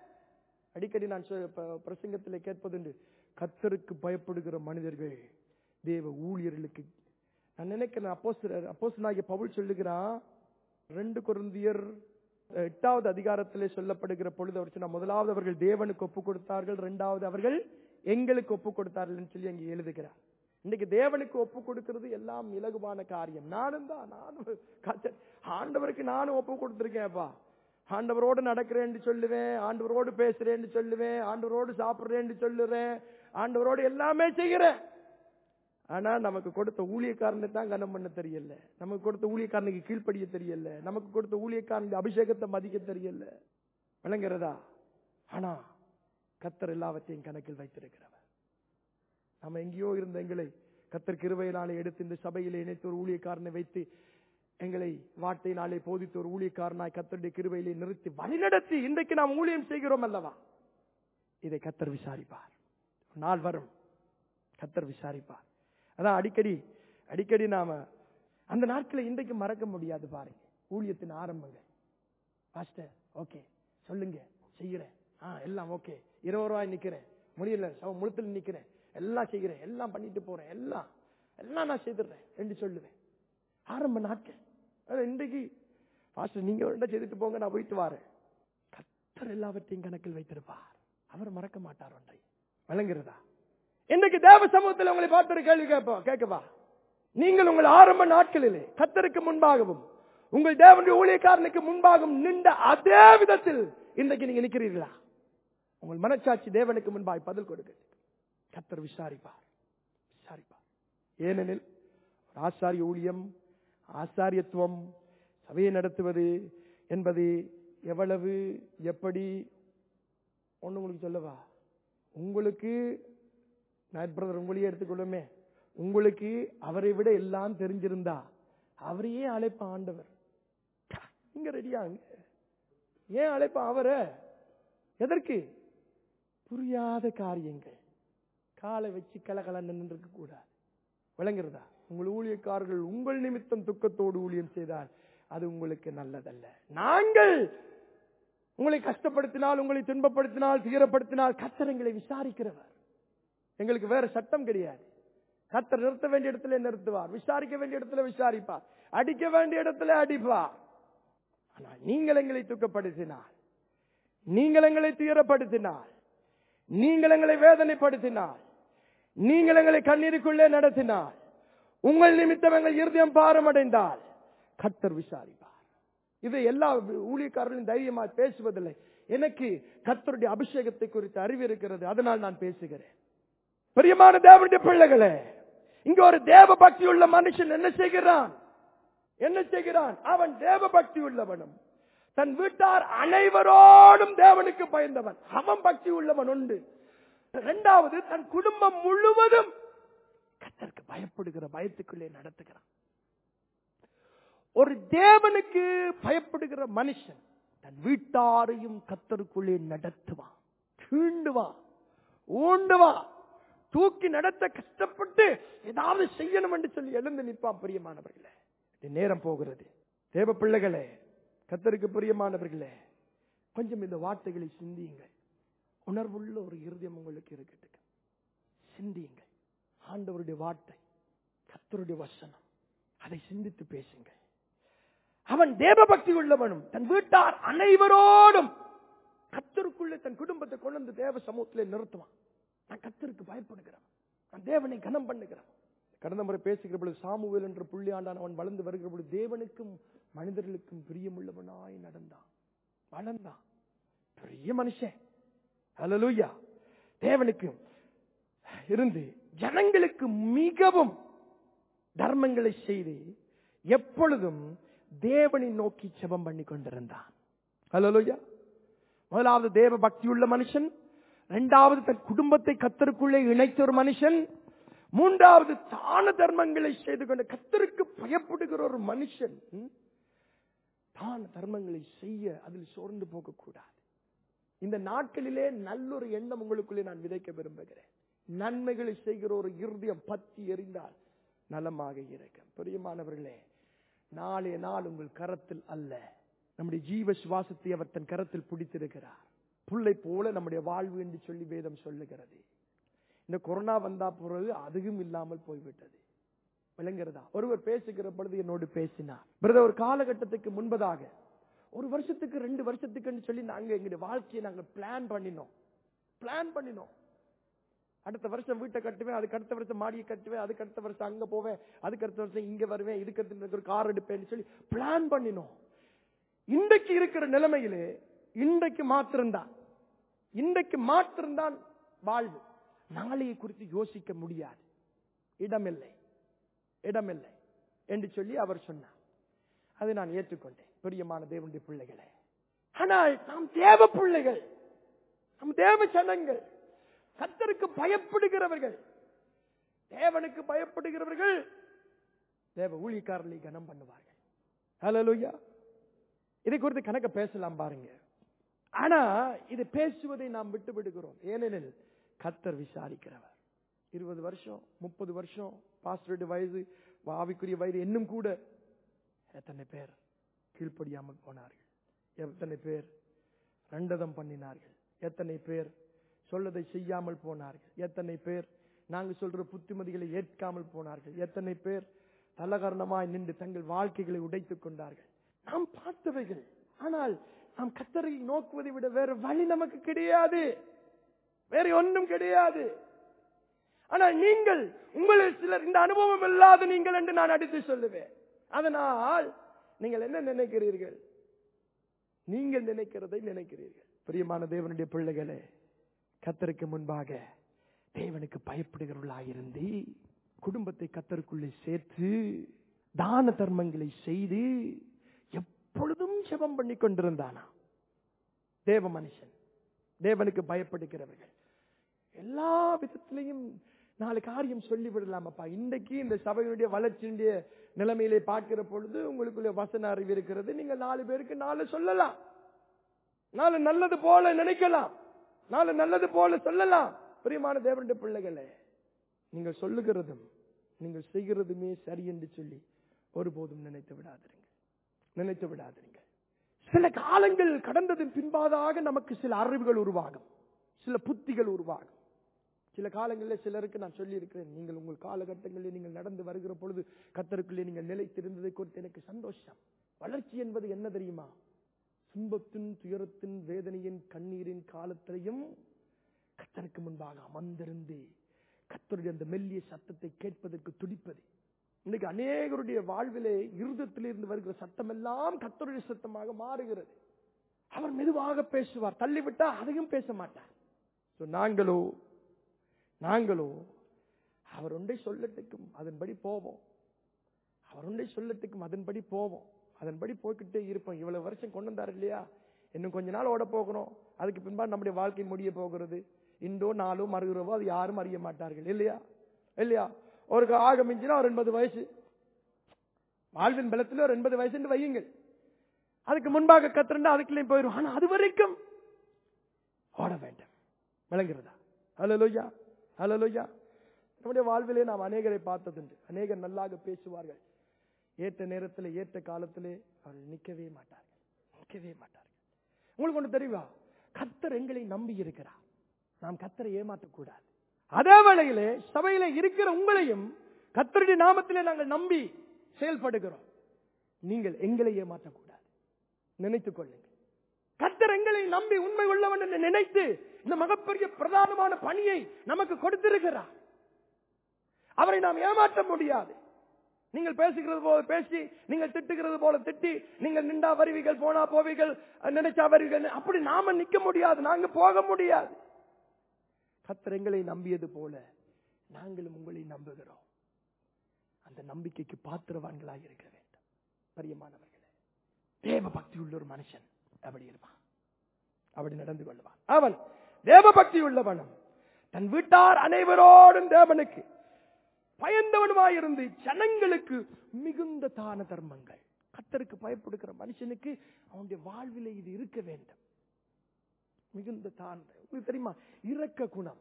S1: அடிக்கடி நான் சொ- ப- பிரசங்கத்திலே கேட்பதுண்டு கத்தருக்கு பயப்படுகிற மனிதர்கள் தேவ ஊழியர்களுக்கு நான் நினைக்கிறேன் அப்போஸ் அப்போஸ்தலனாகிய பவுல் சொல்லுகிறான் ரெண்டு கொரிந்தியர் எட்டாவது அதிகாரத்திலே சொல்லப்படுகிற பொழுது அவர் சொன்னா முதலாவது அவர்கள் தேவனுக்கு ஒப்பு கொடுத்தார்கள் இரண்டாவது அவர்கள் எங்களுக்கு ஒப்பு கொடுத்தார்கள் என்று சொல்லி அங்கே எழுதுகிறார் இன்னைக்கு தேவனுக்கு ஒப்பு கொடுக்கிறது எல்லாம் இலகுவான காரியம் நானும் தான் நானும் கத்த- ஆண்டவருக்கு நானும் ஒப்பு கொடுத்திருக்கேன்ப்பா ஆண்டவரோடு நடக்கிறேன்னு சொல்லுவேன் ஆண்டவரோடு பேசுறேன்னு சொல்லுவேன் ஆண்டவரோடு சாப்பிடுறேன்னு சொல்லுறேன் ஆண்டவரோடு எல்லாமே செய்கிறேன் ஆனா நமக்கு கொடுத்த ஊழியக்காரனை தான் கனம் பண்ண தெரியல நமக்கு கொடுத்த ஊழியக்காரனுக்கு கீழ்ப்படிய தெரியல நமக்கு கொடுத்த ஊழியக்காரனுக்கு அபிஷேகத்தை மதிக்க தெரியல விளங்குறதா ஆனா கத்தர் எல்லாவற்றையும் கணக்கில் வைத்திருக்கிறவர் நம்ம எங்கேயோ இருந்த எங்களை கத்தர் கிருபையினாலே எடுத்து இந்த சபையிலே இணைத்து ஒரு ஊழியக்காரனை வைத்து எங்களை வார்த்தையினாலே போதித்து ஒரு ஊழியக்காரனாய் கத்தருடைய கிருபையிலே நிறுத்தி வழிநடத்தி இன்றைக்கு நாம் ஊழியம் செய்கிறோம் அல்லவா இதை கத்தர் விசாரிப்பார் ஒரு நாள் வரும் கத்தர் விசாரிப்பார் அதான் அடிக்கடி அடிக்கடி நாம அந்த நாட்களை இன்றைக்கு மறக்க முடியாது பாருங்க ஊழியத்தின் ஆரம்பங்கள் பாஸ்டர் ஓகே சொல்லுங்க செய்கிறேன் ஆ எல்லாம் ஓகே இருபது ரூபாய் நிக்கிறேன் முடியல சவ முழுத்தில் நிக்கிறேன் எல்லாம் செய்கிறேன் எல்லாம் பண்ணிட்டு போறேன் எல்லாம் எல்லாம் நான் செய்துடுறேன் என்று சொல்லுவேன் ஆரம்ப நாட்கள் ஆனா இன்றைக்கு பாஸ்டர் நீங்க வேண்டாம் செய்துட்டு போங்க நான் போயிட்டு வரேன் கத்தர் எல்லாவற்றையும் கணக்கில் வைத்திருப்பார் அவர் மறக்க மாட்டார் ஒன்றை விளங்குறதா இன்றைக்கு தேவ சமூகத்தில் உங்களை பார்த்து ஒரு கேள்வி கேட்போம் கேட்கவா நீங்கள் உங்கள் ஆரம்ப நாட்களிலே கத்தருக்கு முன்பாகவும் உங்கள் தேவனுடைய ஊழியக்காரனுக்கு முன்பாகவும் நின்ற அதே விதத்தில் இன்றைக்கு நீங்க நிக்கிறீர்களா உங்கள் மனச்சாட்சி தேவனுக்கு முன்பாய் பதில் கொடுக்க கத்தர் விசாரிப்பார் விசாரிப்பார் ஏனெனில் ஒரு ஆசாரிய ஊழியம் ஆசாரியத்துவம் சபையை நடத்துவது என்பது எவ்வளவு எப்படி ஒண்ணு உங்களுக்கு சொல்லவா உங்களுக்கு நான் பிரதர் உங்களையே எடுத்துக்கொள்ளுமே உங்களுக்கு அவரை விட எல்லாம் தெரிஞ்சிருந்தா அவரையே அழைப்ப ஆண்டவர் நீங்க ரெடியாங்க ஏன் அழைப்ப அவரை எதற்கு புரியாத காரியங்கள் காலை வச்சு கலகலன்னு நின்று கூடாது விளங்குறதா உங்கள் ஊழியக்காரர்கள் உங்கள் நிமித்தம் துக்கத்தோடு ஊழியம் செய்தால் அது உங்களுக்கு நல்லதல்ல நாங்கள் உங்களை கஷ்டப்படுத்தினால் உங்களை துன்பப்படுத்தினால் துயரப்படுத்தினால் கத்தரங்களை விசாரிக்கிறவர் எங்களுக்கு வேற சட்டம் கிடையாது கத்தர் நிறுத்த வேண்டிய இடத்துல நிறுத்துவார் விசாரிக்க வேண்டிய இடத்துல விசாரிப்பார் அடிக்க வேண்டிய இடத்துல அடிப்பார் ஆனால் நீங்கள் எங்களை துக்கப்படுத்தினால் நீங்கள் எங்களை துயரப்படுத்தினால் நீங்கள் எங்களை வேதனைப்படுத்தினால் நீங்கள் எங்களை கண்ணீருக்குள்ளே நடத்தினால் உங்கள் நிமித்தம் எங்கள் இருதயம் பாரமடைந்தால் கத்தர் விசாரிப்பார் இது எல்லா ஊழியக்காரர்களும் தைரியமா பேசுவதில்லை எனக்கு கத்தருடைய அபிஷேகத்தை குறித்து அறிவு இருக்கிறது அதனால் நான் பேசுகிறேன் பிரியமான தேவனுடைய பிள்ளைகளே இங்க ஒரு தேவ பக்தி உள்ள மனுஷன் என்ன செய்கிறான் என்ன செய்கிறான் அவன் தேவ பக்தி உள்ளவனும் தன் வீட்டார் அனைவரோடும் தேவனுக்கு பயந்தவன் அவன் பக்தி உள்ளவன் உண்டு இரண்டாவது தன் குடும்பம் முழுவதும் கத்தருக்கு பயப்படுகிற பயத்துக்குள்ளே நடத்துகிறான் ஒரு தேவனுக்கு பயப்படுகிற மனுஷன் தன் வீட்டாரையும் கத்தருக்குள்ளே நடத்துவான் தீண்டுவான் ஊண்டுவான் தூக்கி நடத்த கஷ்டப்பட்டு ஏதாவது செய்யணும் என்று சொல்லி எழுந்து நிற்பான் பிரியமானவர்களே இது நேரம் போகிறது தேவ பிள்ளைகளே கத்தருக்கு பிரியமானவர்களே கொஞ்சம் இந்த வார்த்தைகளை சிந்தியுங்கள் உணர்வுள்ள ஒரு இருதயம் உங்களுக்கு இருக்கட்டும் சிந்தியுங்கள் ஆண்டவருடைய வார்த்தை கத்தருடைய வசனம் அதை சிந்தித்து பேசுங்கள் அவன் தேவபக்தி உள்ளவனும் தன் வீட்டார் அனைவரோடும் கத்தருக்குள்ளே தன் குடும்பத்தை கொண்டு வந்து தேவ சமூகத்திலே நிறுத்துவான் நான் கத்தருக்கு பயப்படுகிறவன் நான் தேவனை கனம் பண்ணுகிறவன் கடந்த முறை பேசுகிற பொழுது சாமுவேல் என்ற புள்ளியாண்டான் அவன் வளர்ந்து வருகிற பொழுது தேவனுக்கும் மனிதர்களுக்கும் பிரியமுள்ளவனாய் நடந்தான் வளர்ந்தான் பெரிய மனுஷன் அல்லலூயா தேவனுக்கு இருந்து ஜனங்களுக்கு மிகவும் தர்மங்களை செய்து எப்பொழுதும் தேவனை நோக்கி செபம் பண்ணி கொண்டிருந்தான் அல்லலூயா முதலாவது தேவ பக்தி உள்ள மனுஷன் இரண்டாவது தன் குடும்பத்தை கத்தருக்குள்ளே இணைத்த ஒரு மனுஷன் மூன்றாவது தான தர்மங்களை செய்து கொண்டு கத்தருக்கு பயப்படுகிற ஒரு மனுஷன் தான தர்மங்களை செய்ய அதில் சோர்ந்து போகக்கூடாது இந்த நாட்களிலே நல்லொரு எண்ணம் உங்களுக்குள்ளே நான் விதைக்க விரும்புகிறேன் நன்மைகளை செய்கிற ஒரு இருதயம் பத்தி எறிந்தால் நலமாக இருக்கும் பிரியமானவர்களே நாளைய நாள் உங்கள் கரத்தில் அல்ல நம்முடைய ஜீவ சுவாசத்தை அவர் தன் கரத்தில் பிடித்திருக்கிறார் புல்லை போல நம்முடைய வாழ்வு என்று சொல்லி வேதம் சொல்லுகிறது இந்த கொரோனா வந்தா பிறகு அதுவும் இல்லாமல் போய்விட்டது விளங்குறதா ஒருவர் பேசுகிற பொழுது என்னோடு பேசினார் பிரதர் ஒரு காலகட்டத்துக்கு முன்பதாக ஒரு வருஷத்துக்கு ரெண்டு வருஷத்துக்குன்னு சொல்லி நாங்க எங்களுடைய வாழ்க்கையை நாங்க பிளான் பண்ணினோம் பிளான் பண்ணினோம் அடுத்த வருஷம் வீட்டை கட்டுவேன் அதுக்கு அடுத்த வருஷம் மாடியை கட்டுவேன் அதுக்கு அடுத்த வருஷம் அங்க போவேன் அதுக்கு அடுத்த வருஷம் இங்க வருவேன் இதுக்கு அடுத்த ஒரு கார் எடுப்பேன்னு சொல்லி பிளான் பண்ணினோம் இன்றைக்கு இருக்கிற நிலைமையிலே இன்றைக்கு மாத்திரம்தான் இன்றைக்கு மாத்திரம்தான் வாழ்வு நாளையை குறித்து யோசிக்க முடியாது இடமில்லை இடமில்லை என்று சொல்லி அவர் சொன்னார் அதை நான் ஏற்றுக்கொண்டேன் பிரியமான தேவனுடைய பிள்ளைகளே ஆனால் நாம் தேவ பிள்ளைகள் நம் தேவ சனங்கள் கத்தருக்கு பயப்படுகிறவர்கள் தேவனுக்கு பயப்படுகிறவர்கள் தேவ ஊழியக்காரர்களை கனம் பண்ணுவார்கள் ஹalleluya இதை குறித்து கணக்க பேசலாம் பாருங்க ஆனா இது பேசுவதை நாம் விட்டு விடுகிறோம் ஏனெனில் கத்தர் விசாரிக்கிறவர் இருபது வருஷம் முப்பது வருஷம் பாஸ்டர்டு வயது ஆவிக்குரிய வயது இன்னும் கூட எத்தனை பேர் கீழ்ப்படியாமல் போனார்கள் எத்தனை பேர் ரண்டதம் பண்ணினார்கள் எத்தனை பேர் சொல்லதை செய்யாமல் போனார்கள் எத்தனை பேர் நாங்க சொல்ற புத்திமதிகளை ஏற்காமல் போனார்கள் எத்தனை பேர் தலகரணமாய் நின்று தங்கள் வாழ்க்கைகளை உடைத்துக் கொண்டார்கள் நாம் பார்த்தவைகள் ஆனால் நாம் கத்தரை நோக்குவதை விட வேற வழி நமக்கு கிடையாது வேற ஒன்றும் கிடையாது ஆனால் நீங்கள் உங்களில் சிலர் இந்த அனுபவம் இல்லாத நீங்கள் என்று நான் அடித்து சொல்லுவேன் அதனால் நீங்கள் என்ன நினைக்கிறீர்கள் நீங்கள் நினைக்கிறதை நினைக்கிறீர்கள் பிரியமான தேவனுடைய பிள்ளைகளே கத்தருக்கு முன்பாக தேவனுக்கு பயப்படுகிறவர்களாயிருந்து குடும்பத்தை கத்தருக்குள்ளே சேர்த்து தான தர்மங்களை செய்து எப்பொழுதும் ஜெபம் பண்ணி கொண்டிருந்தானா தேவ மனுஷன் தேவனுக்கு பயப்படுகிறவர்கள் எல்லா விதத்திலையும் நாலு காரியம் சொல்லி விடலாமப்பா இன்றைக்கு இந்த சபையுடைய வளர்ச்சியுடைய நிலைமையிலே பார்க்கிற பொழுது உங்களுக்குள்ள வசன அறிவு இருக்கிறது நீங்க நாலு பேருக்கு நாலு சொல்லலாம் நாலு நல்லது போல நினைக்கலாம் நாலு நல்லது போல சொல்லலாம் பிரியமான தேவனுடைய பிள்ளைகளே நீங்கள் சொல்லுகிறதும் நீங்கள் செய்கிறதுமே சரி என்று சொல்லி ஒருபோதும் நினைத்து விடாதீர்கள் நினைத்து விடாதீர்கள் சில காலங்கள் கடந்ததின் பின்பாதாக நமக்கு சில அறிவுகள் உருவாகும் சில புத்திகள் உருவாகும் சில காலங்களில் சிலருக்கு நான் சொல்லி இருக்கிறேன் நீங்கள் உங்கள் காலகட்டங்களில் நீங்கள் நடந்து வருகிற பொழுது கத்தருக்குள்ளே நீங்கள் நிலைத்திருந்ததை குறித்து எனக்கு சந்தோஷம் வளர்ச்சி என்பது என்ன தெரியுமா துன்பத்தின் துயரத்தின் வேதனையின் கண்ணீரின் காலத்திலையும் கத்தருக்கு முன்பாக அமர்ந்திருந்து கத்தருடைய அந்த மெல்லிய சத்தத்தை கேட்பதற்கு துடிப்பது இன்னைக்கு அநேகருடைய வாழ்விலே இருதத்திலிருந்து வருகிற சத்தம் எல்லாம் கத்தருடைய சத்தமாக மாறுகிறது அவர் மெதுவாக பேசுவார் தள்ளிவிட்டா அதையும் பேச மாட்டார் So, நாங்களோ நாங்களோ அவர் ஒன்றை சொல்லட்டுக்கும் அதன்படி போவோம் அவர் ஒன்றை சொல்லட்டுக்கும் அதன்படி போவோம் அதன்படி போய்கிட்டே இருப்போம் இவ்வளவு வருஷம் கொண்டு வந்தார் இல்லையா இன்னும் கொஞ்ச நாள் ஓட போகிறோம் அதுக்கு பின்பாடு நம்முடைய வாழ்க்கை முடிய போகிறது இன்றோ நாளோ மறுகிறவோ அது யாரும் அறிய மாட்டார்கள் இல்லையா இல்லையா ஒரு ஆக மிஞ்சினா ஒரு எண்பது வயசு வாழ்வின் பலத்தில் ஒரு எண்பது வயசு என்று வையுங்கள் அதுக்கு முன்பாக கத்திரண்டா அதுக்குள்ளே போயிடும் ஆனா அது வரைக்கும் ஓட வேண்டும் விளங்குறதா ஹலலோயா ஹலலோயா நம்முடைய வாழ்விலே நாம் அநேகரை பார்த்ததுண்டு அநேகர் நல்லாக பேசுவார்கள் ஏற்ற நேரத்தில் ஏற்ற காலத்திலே அவர்கள் நிற்கவே மாட்டார்கள் நிற்கவே மாட்டார்கள் உங்களுக்கு ஒன்று தெரியுமா கத்தர் எங்களை நம்பி இருக்கிறார் நாம் கத்தரை ஏமாற்றக்கூடாது அதே வேளையிலே சபையிலே இருக்கிற உங்களையும் கத்தருடைய நாமத்திலே நாங்கள் நம்பி செயல்படுகிறோம் நீங்கள் எங்களை ஏமாற்றக்கூடாது நினைத்துக் கொள்ளுங்கள் கத்தர் எங்களை நம்பி உண்மை உள்ளவன் என்று நினைத்து இந்த மகப்பெரிய பிரதானமான பணியை நமக்கு கொடுத்திருக்கிறார் அவரை நாம் ஏமாற்ற முடியாது நீங்கள் பேசுகிறது போல பேசி நீங்கள் திட்டுகிறது போல திட்டி நீங்கள் நின்றா வருவீர்கள் போனா போவீர்கள் நினைச்சா வருவீர்கள் அப்படி நாம நிக்க முடியாது நாங்க போக முடியாது கத்தர் எங்களை நம்பியது போல நாங்களும் உங்களை நம்புகிறோம் அந்த நம்பிக்கைக்கு பாத்திரவான்களாக இருக்க வேண்டும் பிரியமானவர்களே தேவ பக்தி உள்ள ஒரு மனுஷன் அப்படி இருப்பான் அப்படி நடந்து கொள்வான் அவன் தேவ பக்தி உள்ளவனும் தன் வீட்டார் அனைவரோடும் தேவனுக்கு பயந்தவனுமாயிருந்து ஜனங்களுக்கு மிகுந்த தான தர்மங்கள் கத்தருக்கு பயப்படுகிற மனுஷனுக்கு அவனுடைய வாழ்விலே இது இருக்க வேண்டும் மிகுந்த தான் உங்களுக்கு தெரியுமா இரக்க குணம்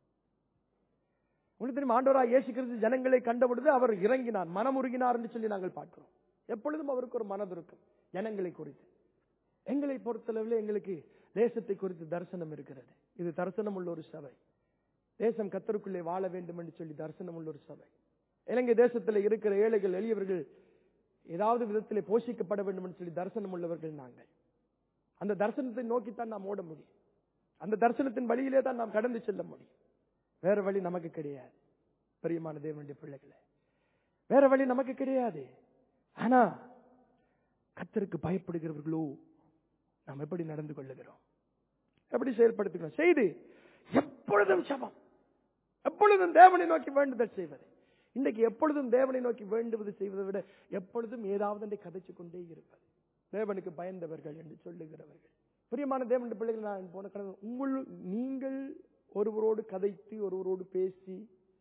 S1: உங்களுக்கு தெரியுமா ஆண்டவரா இயேசுகிறது ஜனங்களை கண்டபொழுது அவர் இறங்கினார் மனமுருகினார் என்று சொல்லி நாங்கள் பார்க்கிறோம் எப்பொழுதும் அவருக்கு ஒரு மனது இருக்கும் ஜனங்களை குறித்து எங்களை பொறுத்தளவில் எங்களுக்கு தேசத்தை குறித்து தரிசனம் இருக்கிறது இது தரிசனம் உள்ள ஒரு சபை தேசம் கத்தருக்குள்ளே வாழ வேண்டும் என்று சொல்லி தரிசனம் உள்ள ஒரு சபை இலங்கை தேசத்தில் இருக்கிற ஏழைகள் எளியவர்கள் ஏதாவது விதத்திலே போஷிக்கப்பட வேண்டும் என்று சொல்லி தரிசனம் உள்ளவர்கள் நாங்கள் அந்த தரிசனத்தை நோக்கித்தான் நாம் ஓட முடியும் அந்த தரிசனத்தின் வழியிலே தான் நாம் கடந்து செல்ல முடியும் வேற வழி நமக்கு கிடையாது பிரியமான தேவனுடைய பிள்ளைகளே வேற வழி நமக்கு கிடையாது ஆனா கத்தருக்கு பயப்படுகிறவர்களோ நாம் எப்படி நடந்து கொள்ளுகிறோம் எப்படி செயல்படுத்துகிறோம் செய்து எப்பொழுதும் சபம் எப்பொழுதும் தேவனை நோக்கி வேண்டுதல் செய்வது இன்றைக்கு எப்பொழுதும் தேவனை நோக்கி வேண்டுவது செய்வதை விட எப்பொழுதும் ஏதாவது ஒன்றை கதைச்சு கொண்டே இருப்பது தேவனுக்கு பயந்தவர்கள் என்று சொல்லுகிறவர்கள் பிரியமான தேவனுடைய பிள்ளைகள் நான் போன கடந்த உங்கள் நீங்கள் ஒருவரோடு கதைத்து ஒருவரோடு பேசி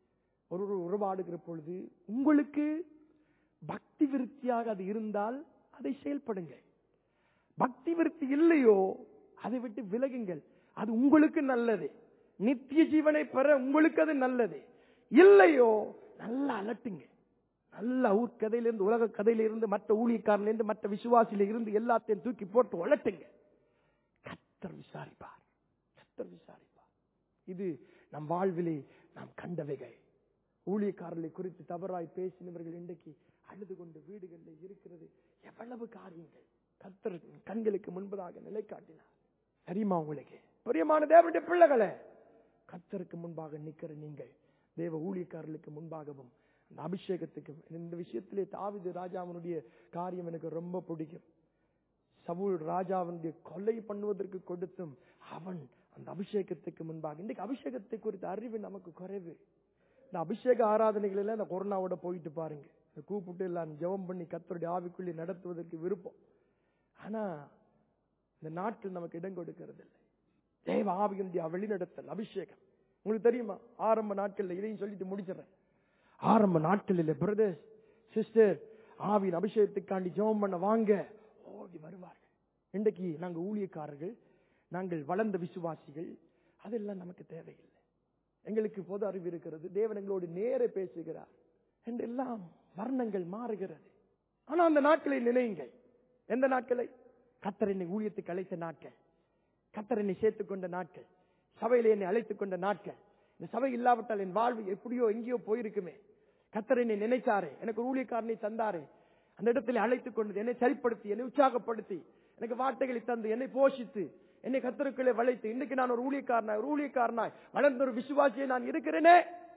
S1: ஒரு ஒரு உறவாடுகிற பொழுது உங்களுக்கு பக்தி விருத்தியாக அது இருந்தால் அதை செயல்படுங்க பக்தி விருத்தி இல்லையோ அதை விட்டு விலகுங்கள் அது உங்களுக்கு நல்லது நித்திய ஜீவனை பெற உங்களுக்கு அது நல்லது இல்லையோ நல்லா அலட்டுங்க நல்ல ஊர் கதையிலிருந்து உலக கதையிலிருந்து மற்ற ஊழியக்காரனிலிருந்து மற்ற விசுவாசியில இருந்து எல்லாத்தையும் தூக்கி போட்டு உலட்டுங்க கத்தர் விசாரிப்பார் கத்தர் விசாரிப்பார் இது நம் வாழ்விலே நாம் கண்டவைகள் ஊழியக்காரர்களை குறித்து தவறாய் பேசினவர்கள் இன்றைக்கு அழுது கொண்டு வீடுகளில் இருக்கிறது எவ்வளவு காரியங்கள் கத்தர் கண்களுக்கு முன்பதாக நிலை காட்டினார் தெரியுமா உங்களுக்கு பிரியமான தேவனுடைய பிள்ளைகளே கத்தருக்கு முன்பாக நிக்கிற நீங்கள் தேவ ஊழியக்காரர்களுக்கு முன்பாகவும் அந்த அபிஷேகத்துக்கு இந்த விஷயத்திலே தாவிது ராஜாவினுடைய காரியம் எனக்கு ரொம்ப பிடிக்கும் சவுல் ராஜாவினுடைய கொலை பண்ணுவதற்கு கொடுத்தும் அவன் அந்த அபிஷேகத்துக்கு முன்பாக இன்றைக்கு அபிஷேகத்தை குறித்த அறிவு நமக்கு குறைவு இந்த அபிஷேக ஆராதனைகள் எல்லாம் இந்த கொரோனாவோட போயிட்டு பாருங்க இந்த கூப்பிட்டு எல்லாம் ஜெபம் பண்ணி கத்தருடைய ஆவிக்குள்ளே நடத்துவதற்கு விருப்பம் ஆனா இந்த நாட்டில் நமக்கு இடம் கொடுக்கிறது இல்லை தேவ ஆவியினுடைய வழிநடத்தல் அபிஷேகம் உங்களுக்கு தெரியுமா ஆரம்ப நாட்கள்ல இதையும் சொல்லிட்டு முடிச்சிடறேன் ஆரம்ப நாட்களில் பிரதர்ஸ் சிஸ்டர் ஆவியின் அபிஷேகத்துக்காண்டி ஜெபம் பண்ண வாங்க ஓடி வருவார்கள் இன்றைக்கு நாங்கள் ஊழியக்காரர்கள் நாங்கள் வளர்ந்த விசுவாசிகள் அதெல்லாம் நமக்கு தேவையில்லை எங்களுக்கு பொது அறிவு இருக்கிறது தேவன் எங்களோடு நேர பேசுகிறார் என்றெல்லாம் வர்ணங்கள் மாறுகிறது ஆனா அந்த நாட்களை நினையுங்கள் எந்த நாட்களை கத்தர் என்னை ஊழியத்துக்கு அழைத்த நாட்கள் கத்தர் என்னை சேர்த்துக் கொண்ட நாட்கள் சபையில என்னை அழைத்துக் கொண்ட நாட்கள் இந்த சபை இல்லாவிட்டால் என் வாழ்வு எப்படியோ எங்கேயோ போயிருக்குமே கத்தர் என்னை நினைச்சாரே எனக்கு ஒரு ஊழியக்காரனை தந்தாரே அந்த இடத்துல அழைத்துக் கொண்டது என்னை சரிப்படுத்தி என்னை உற்சாகப்படுத்தி எனக்கு வார்த்தைகளை தந்து என்னை போஷித்து என்னை கத்தருக்குள்ளே வளைத்து இன்னைக்கு நான் ஒரு ஊழியக்காரனாய் ஒரு ஊழியக்காரனாய் வளர்ந்த ஒரு விசுவாசியை நான் இருக்கிறேனே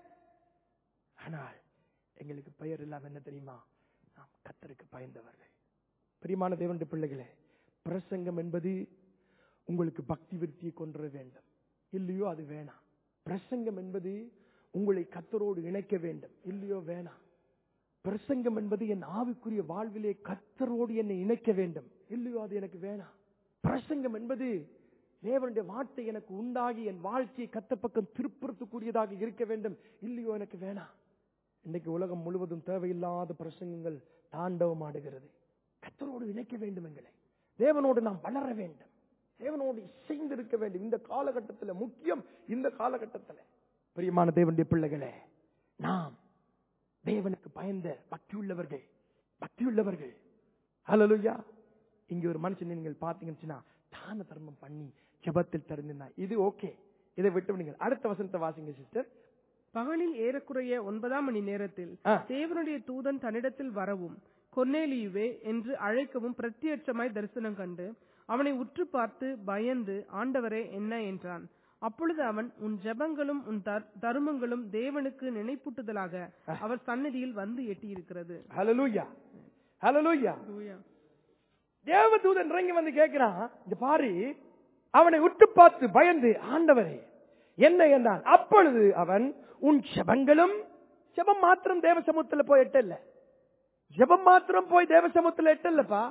S1: ஆனால் எங்களுக்கு பெயர் இல்லாம என்ன தெரியுமா நாம் கத்தருக்கு பயந்தவர்கள் பிரியமான தேவனுடைய பிள்ளைகளே பிரசங்கம் என்பது உங்களுக்கு பக்தி விருத்தியை கொண்டு வர வேண்டும் இல்லையோ அது வேணாம் பிரசங்கம் என்பது உங்களை கத்தரோடு இணைக்க வேண்டும் இல்லையோ வேணாம் பிரசங்கம் என்பது என் ஆவிக்குரிய வாழ்விலே கத்தரோடு என்னை இணைக்க வேண்டும் இல்லையோ அது எனக்கு வேணாம் பிரசங்கம் என்பது தேவனுடைய வார்த்தை எனக்கு உண்டாகி என் வாழ்க்கையை கத்த பக்கம் திருப்புறத்துக்கூடியதாக இருக்க வேண்டும் இல்லையோ எனக்கு வேணாம் இன்னைக்கு உலகம் முழுவதும் தேவையில்லாத பிரசங்கங்கள் தாண்டவம் ஆடுகிறது கத்தரோடு இணைக்க வேண்டும் எங்களை தேவனோடு நாம் வளர வேண்டும் தேவனோடு இசைந்து இருக்க வேண்டும் இந்த காலகட்டத்தில் முக்கியம் இந்த காலகட்டத்தில் பிரியமான தேவனுடைய பிள்ளைகளே நாம் தேவனுக்கு பயந்த பக்தியுள்ளவர்கள் பக்தியுள்ளவர்கள் ஹalleluya இங்க ஒரு மனுஷன் நீங்கள் பாத்தீங்கன்னா தான தர்மம் பண்ணி ஜெபத்தில் திறந்திருந்தா இது ஓகே இதை விட்டு நீங்கள் அடுத்த வசனத்தை வாசிங்க சிஸ்டர்
S2: பகலில் ஏறக்குறைய ஒன்பதாம் மணி நேரத்தில்
S1: ஆ.
S2: தேவனுடைய தூதன் தன்னிடத்தில் வரவும் கொன்னேலியுவே என்று அழைக்கவும் பிரத்யட்சமாய் தரிசனம் கண்டு அவனை உற்று பார்த்து பயந்து ஆண்டவரே என்ன என்றான் அப்பொழுது அவன் உன் ஜெபங்களும் உன் தர்- தருமங்களும் தேவனுக்கு நினைப்பூட்டுதலாக அவர் சந்நிதியில் வந்து எட்டியிருக்கிறது
S1: ஹalleluya ஹalleluya
S2: ஹalleluya.
S1: தேவதூதன் இறங்கி வந்து கேட்கிறான் இந்த பாரு அவனை உற்று பார்த்து பயந்து ஆண்டவரே என்ன என்றான் அப்பொழுது அவன் உன் ஜெபங்களும் ஜெபம் மாத்திரம் தேவ சமூகத்துல போய் எட்டல்ல ஜெபம் மாத்திரம் போய் தேவ சமூகத்துல எட்டல்லப்பா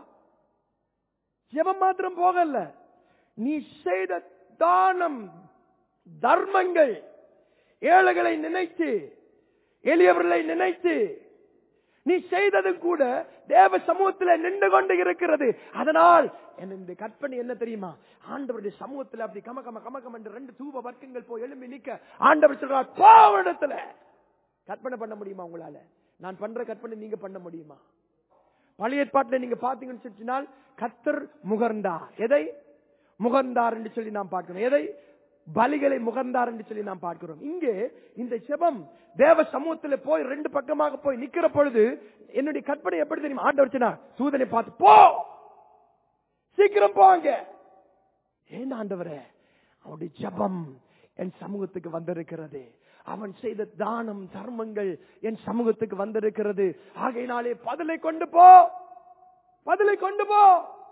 S1: ஜெபம் மாத்திரம் போகல நீ செய்த தானம் தர்மங்கள் ஏழைகளை நினைத்து எளியவர்களை நினைத்து நீ செய்தது கூட தேவ சமூகத்தில் நின்று கொண்டு இருக்கிறது அதனால் என் இந்த கற்பனை என்ன தெரியுமா ஆண்டவருடைய சமூகத்தில் அப்படி கம கம கம கம என்று ரெண்டு தூப வர்க்கங்கள் போய் எழும்பி நிக்க ஆண்டவர் சொல்றார் கோவணத்துல கற்பனை பண்ண முடியுமா உங்களால நான் பண்ற கற்பனை நீங்க பண்ண முடியுமா பழைய ஏற்பாட்டில் நீங்க பாத்தீங்கன்னு சொன்னால் கத்தர் முகர்ந்தார் எதை முகர்ந்தார் என்று சொல்லி நாம் பார்க்கிறோம் எதை பலிகளை முகர்ந்தார் என்று சொல்லி நாம் பார்க்கிறோம் இங்கே இந்த செபம் தேவ சமூகத்தில் போய் ரெண்டு பக்கமாக போய் நிக்கிற பொழுது என்னுடைய கற்பனை எப்படி தெரியுமா ஆண்டவர் சொன்னார் தூதனை பார்த்து போ சீக்கிரம் போங்க ஏன் ஆண்டவரே அவனுடைய ஜெபம் என் சமூகத்துக்கு வந்திருக்கிறது அவன் செய்த தானம் தர்மங்கள் என் சமூகத்துக்கு வந்திருக்கிறது ஆகையினாலே பதிலை கொண்டு போ பதிலை கொண்டு போ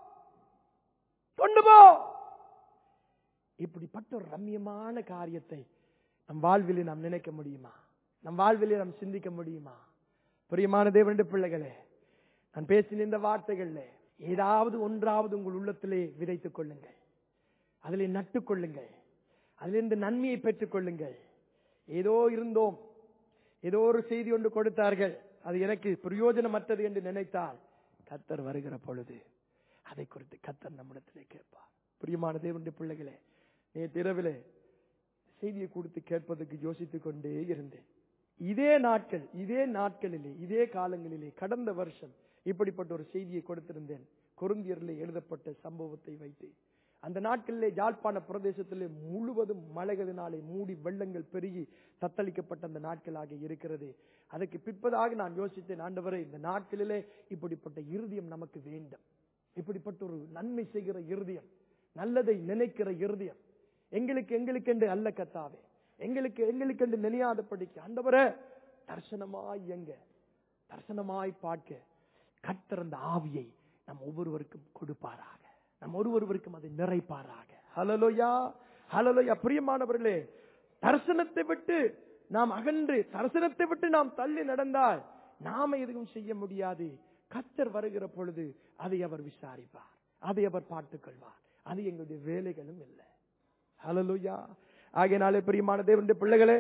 S1: கொண்டு போ இப்படிப்பட்ட ஒரு ரம்யமான காரியத்தை நம் வாழ்விலே நாம் நினைக்க முடியுமா நம் வாழ்விலே நாம் சிந்திக்க முடியுமா பிரியமான தேவனுடைய பிள்ளைகளே நான் பேசின இந்த வார்த்தைகள்ல ஏதாவது ஒன்றாவது உங்கள் உள்ளத்திலே விதைத்துக் கொள்ளுங்கள் அதிலே நட்டுக் கொள்ளுங்கள் அதிலிருந்து நன்மையை பெற்றுக் கொள்ளுங்கள் ஏதோ இருந்தோம் ஏதோ ஒரு செய்தி ஒன்று கொடுத்தார்கள் அது எனக்கு பிரயோஜனமற்றது என்று நினைத்தால் கத்தர் வருகிற பொழுது அதை குறித்து கத்தர் நம்மிடத்திலே கேட்பார் பிரியமான தேவனுடைய பிள்ளைகளே நேற்று இரவிலே செய்தியை கொடுத்து கேட்பதற்கு யோசித்துக் கொண்டே இருந்தேன் இதே நாட்கள் இதே நாட்களிலே இதே காலங்களிலே கடந்த வருஷம் இப்படிப்பட்ட ஒரு செய்தியை கொடுத்திருந்தேன் கொருந்தியரிலே எழுதப்பட்ட சம்பவத்தை வைத்து அந்த நாட்களிலே யாழ்ப்பாண பிரதேசத்திலே முழுவதும் மழைகளினாலே மூடி வெள்ளங்கள் பெருகி தத்தளிக்கப்பட்ட அந்த நாட்களாக இருக்கிறது அதற்கு பிற்பதாக நான் யோசித்தேன் ஆண்டவரே இந்த நாட்களிலே இப்படிப்பட்ட இருதயம் நமக்கு வேண்டும் இப்படிப்பட்ட ஒரு நன்மை செய்கிற இருதயம் நல்லதை நினைக்கிற இருதயம் எங்களுக்கு எங்களுக்கு என்று அல்ல கத்தாவே எங்களுக்கு எங்களுக்கு என்று நினையாதபடிக்கு ஆண்டவரே தரிசனமாய் எங்க தரிசனமாய் பார்க்க கர்த்தர் அந்த ஆவியை நம் ஒவ்வொருவருக்கும் கொடுப்பாராக நம் ஒருவருவருக்கும் அதை நிறைப்பாராக ஹலலோயா ஹலலோயா பிரியமானவர்களே தரிசனத்தை விட்டு நாம் அகன்று தரிசனத்தை விட்டு நாம் தள்ளி நடந்தால் நாம எதுவும் செய்ய முடியாது கத்தர் வருகிற பொழுது அதை அவர் விசாரிப்பார் அதை அவர் பார்த்துக் கொள்வார் அது எங்களுடைய வேலைகளும் இல்லை ஹலலுயா ஆகையினாலே பிரியமான தேவனுடைய பிள்ளைகளே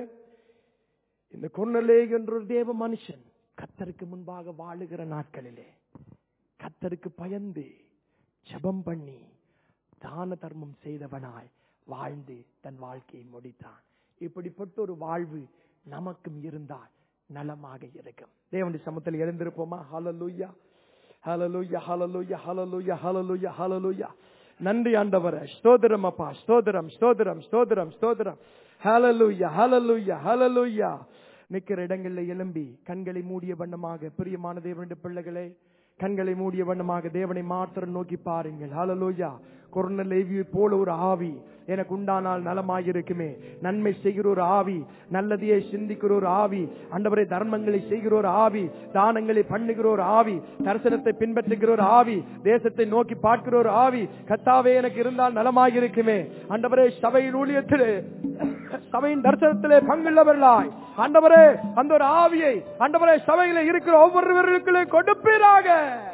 S1: இந்த கொன்னலே என்ற ஒரு தேவ மனுஷன் கத்தருக்கு முன்பாக வாழுகிற நாட்களிலே கத்தருக்கு பயந்து ஜெபம் பண்ணி தான தர்மம் செய்தவனாய் வாழ்ந்து தன் வாழ்க்கையை முடித்தான் இப்படிப்பட்ட ஒரு வாழ்வு நமக்கும் இருந்தால் நலமாக இருக்கும் தேவனுடைய சமத்தில் எழுந்திருப்போமா ஹலலுயா ஹலலுயா ஹலலுயா ஹலலுயா ஹலலுயா ஹலலுயா நன்றி ஆண்டவர ஸ்தோத்திரம் அப்பா ஸ்தோத்திரம் ஸ்தோத்திரம் ஸ்தோத்திரம் ஸ்தோத்திரம் ஹலலுயா ஹலலுயா ஹலலுயா நிக்கிற இடங்கள்ல எழும்பி கண்களை மூடிய வண்ணமாக பிரியமான தேவனுடைய பிள்ளைகளே கண்களை மூடிய வண்ணமாக தேவனை மாத்திரம் நோக்கி பாருங்கள் ஹalleluya கொர்நலேவியை போல ஒரு ஆவி எனக்கு உண்டானால் நலமாயிருக்குமே நன்மை செய்கிற ஒரு ஆவி நல்லதையே சிந்திக்கிற ஒரு ஆவி அண்டவரை தர்மங்களை செய்கிற ஒரு ஆவி தானங்களை பண்ணுகிற ஒரு ஆவி தரிசனத்தை பின்பற்றுகிற ஒரு ஆவி தேசத்தை நோக்கி பார்க்கிற ஒரு ஆவி கத்தாவே எனக்கு இருந்தால் நலமாயிருக்குமே அண்டவரே சபையின் ஊழியத்திலே சபையின் தரிசனத்திலே பங்குள்ளவர்களாய் ஆண்டவரே அந்த ஒரு ஆவியை ஆண்டவரே சபையில இருக்கிற ஒவ்வொருவர்களுக்குள்ளே கொடுப்பீராக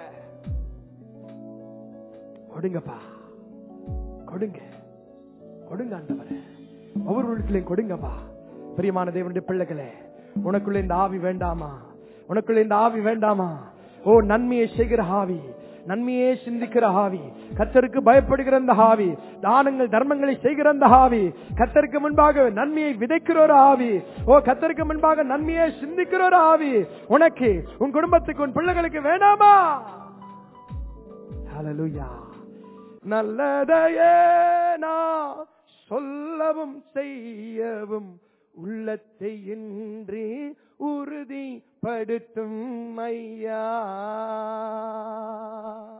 S1: கொடுங்கப்பா கொடுங்க கொடுங்க ஆண்டவரே ஒவ்வொருவர்களுக்குள்ளே கொடுங்கப்பா பிரியமான தேவனுடைய பிள்ளைகளே உனக்குள்ள இந்த ஆவி வேண்டாமா உனக்குள்ள இந்த ஆவி வேண்டாமா ஓ நன்மையை செய்கிற ஆவி நன்மையே சிந்திக்கிற ஆவி கத்தருக்கு பயப்படுகிற அந்த ஆவி தானங்கள் தர்மங்களை செய்கிற அந்த ஆவி கத்தருக்கு முன்பாக நன்மையை விதைக்கிற ஒரு ஆவி ஓ கத்தருக்கு முன்பாக நன்மையை சிந்திக்கிற ஒரு ஆவி உனக்கு உன் குடும்பத்துக்கு உன் பிள்ளைகளுக்கு வேணாமா ஹalleluya நல்லதையே நான் சொல்லவும் செய்யவும் உள்ளத்தை இன்றி உறுதிப்படுத்தும் ஐயா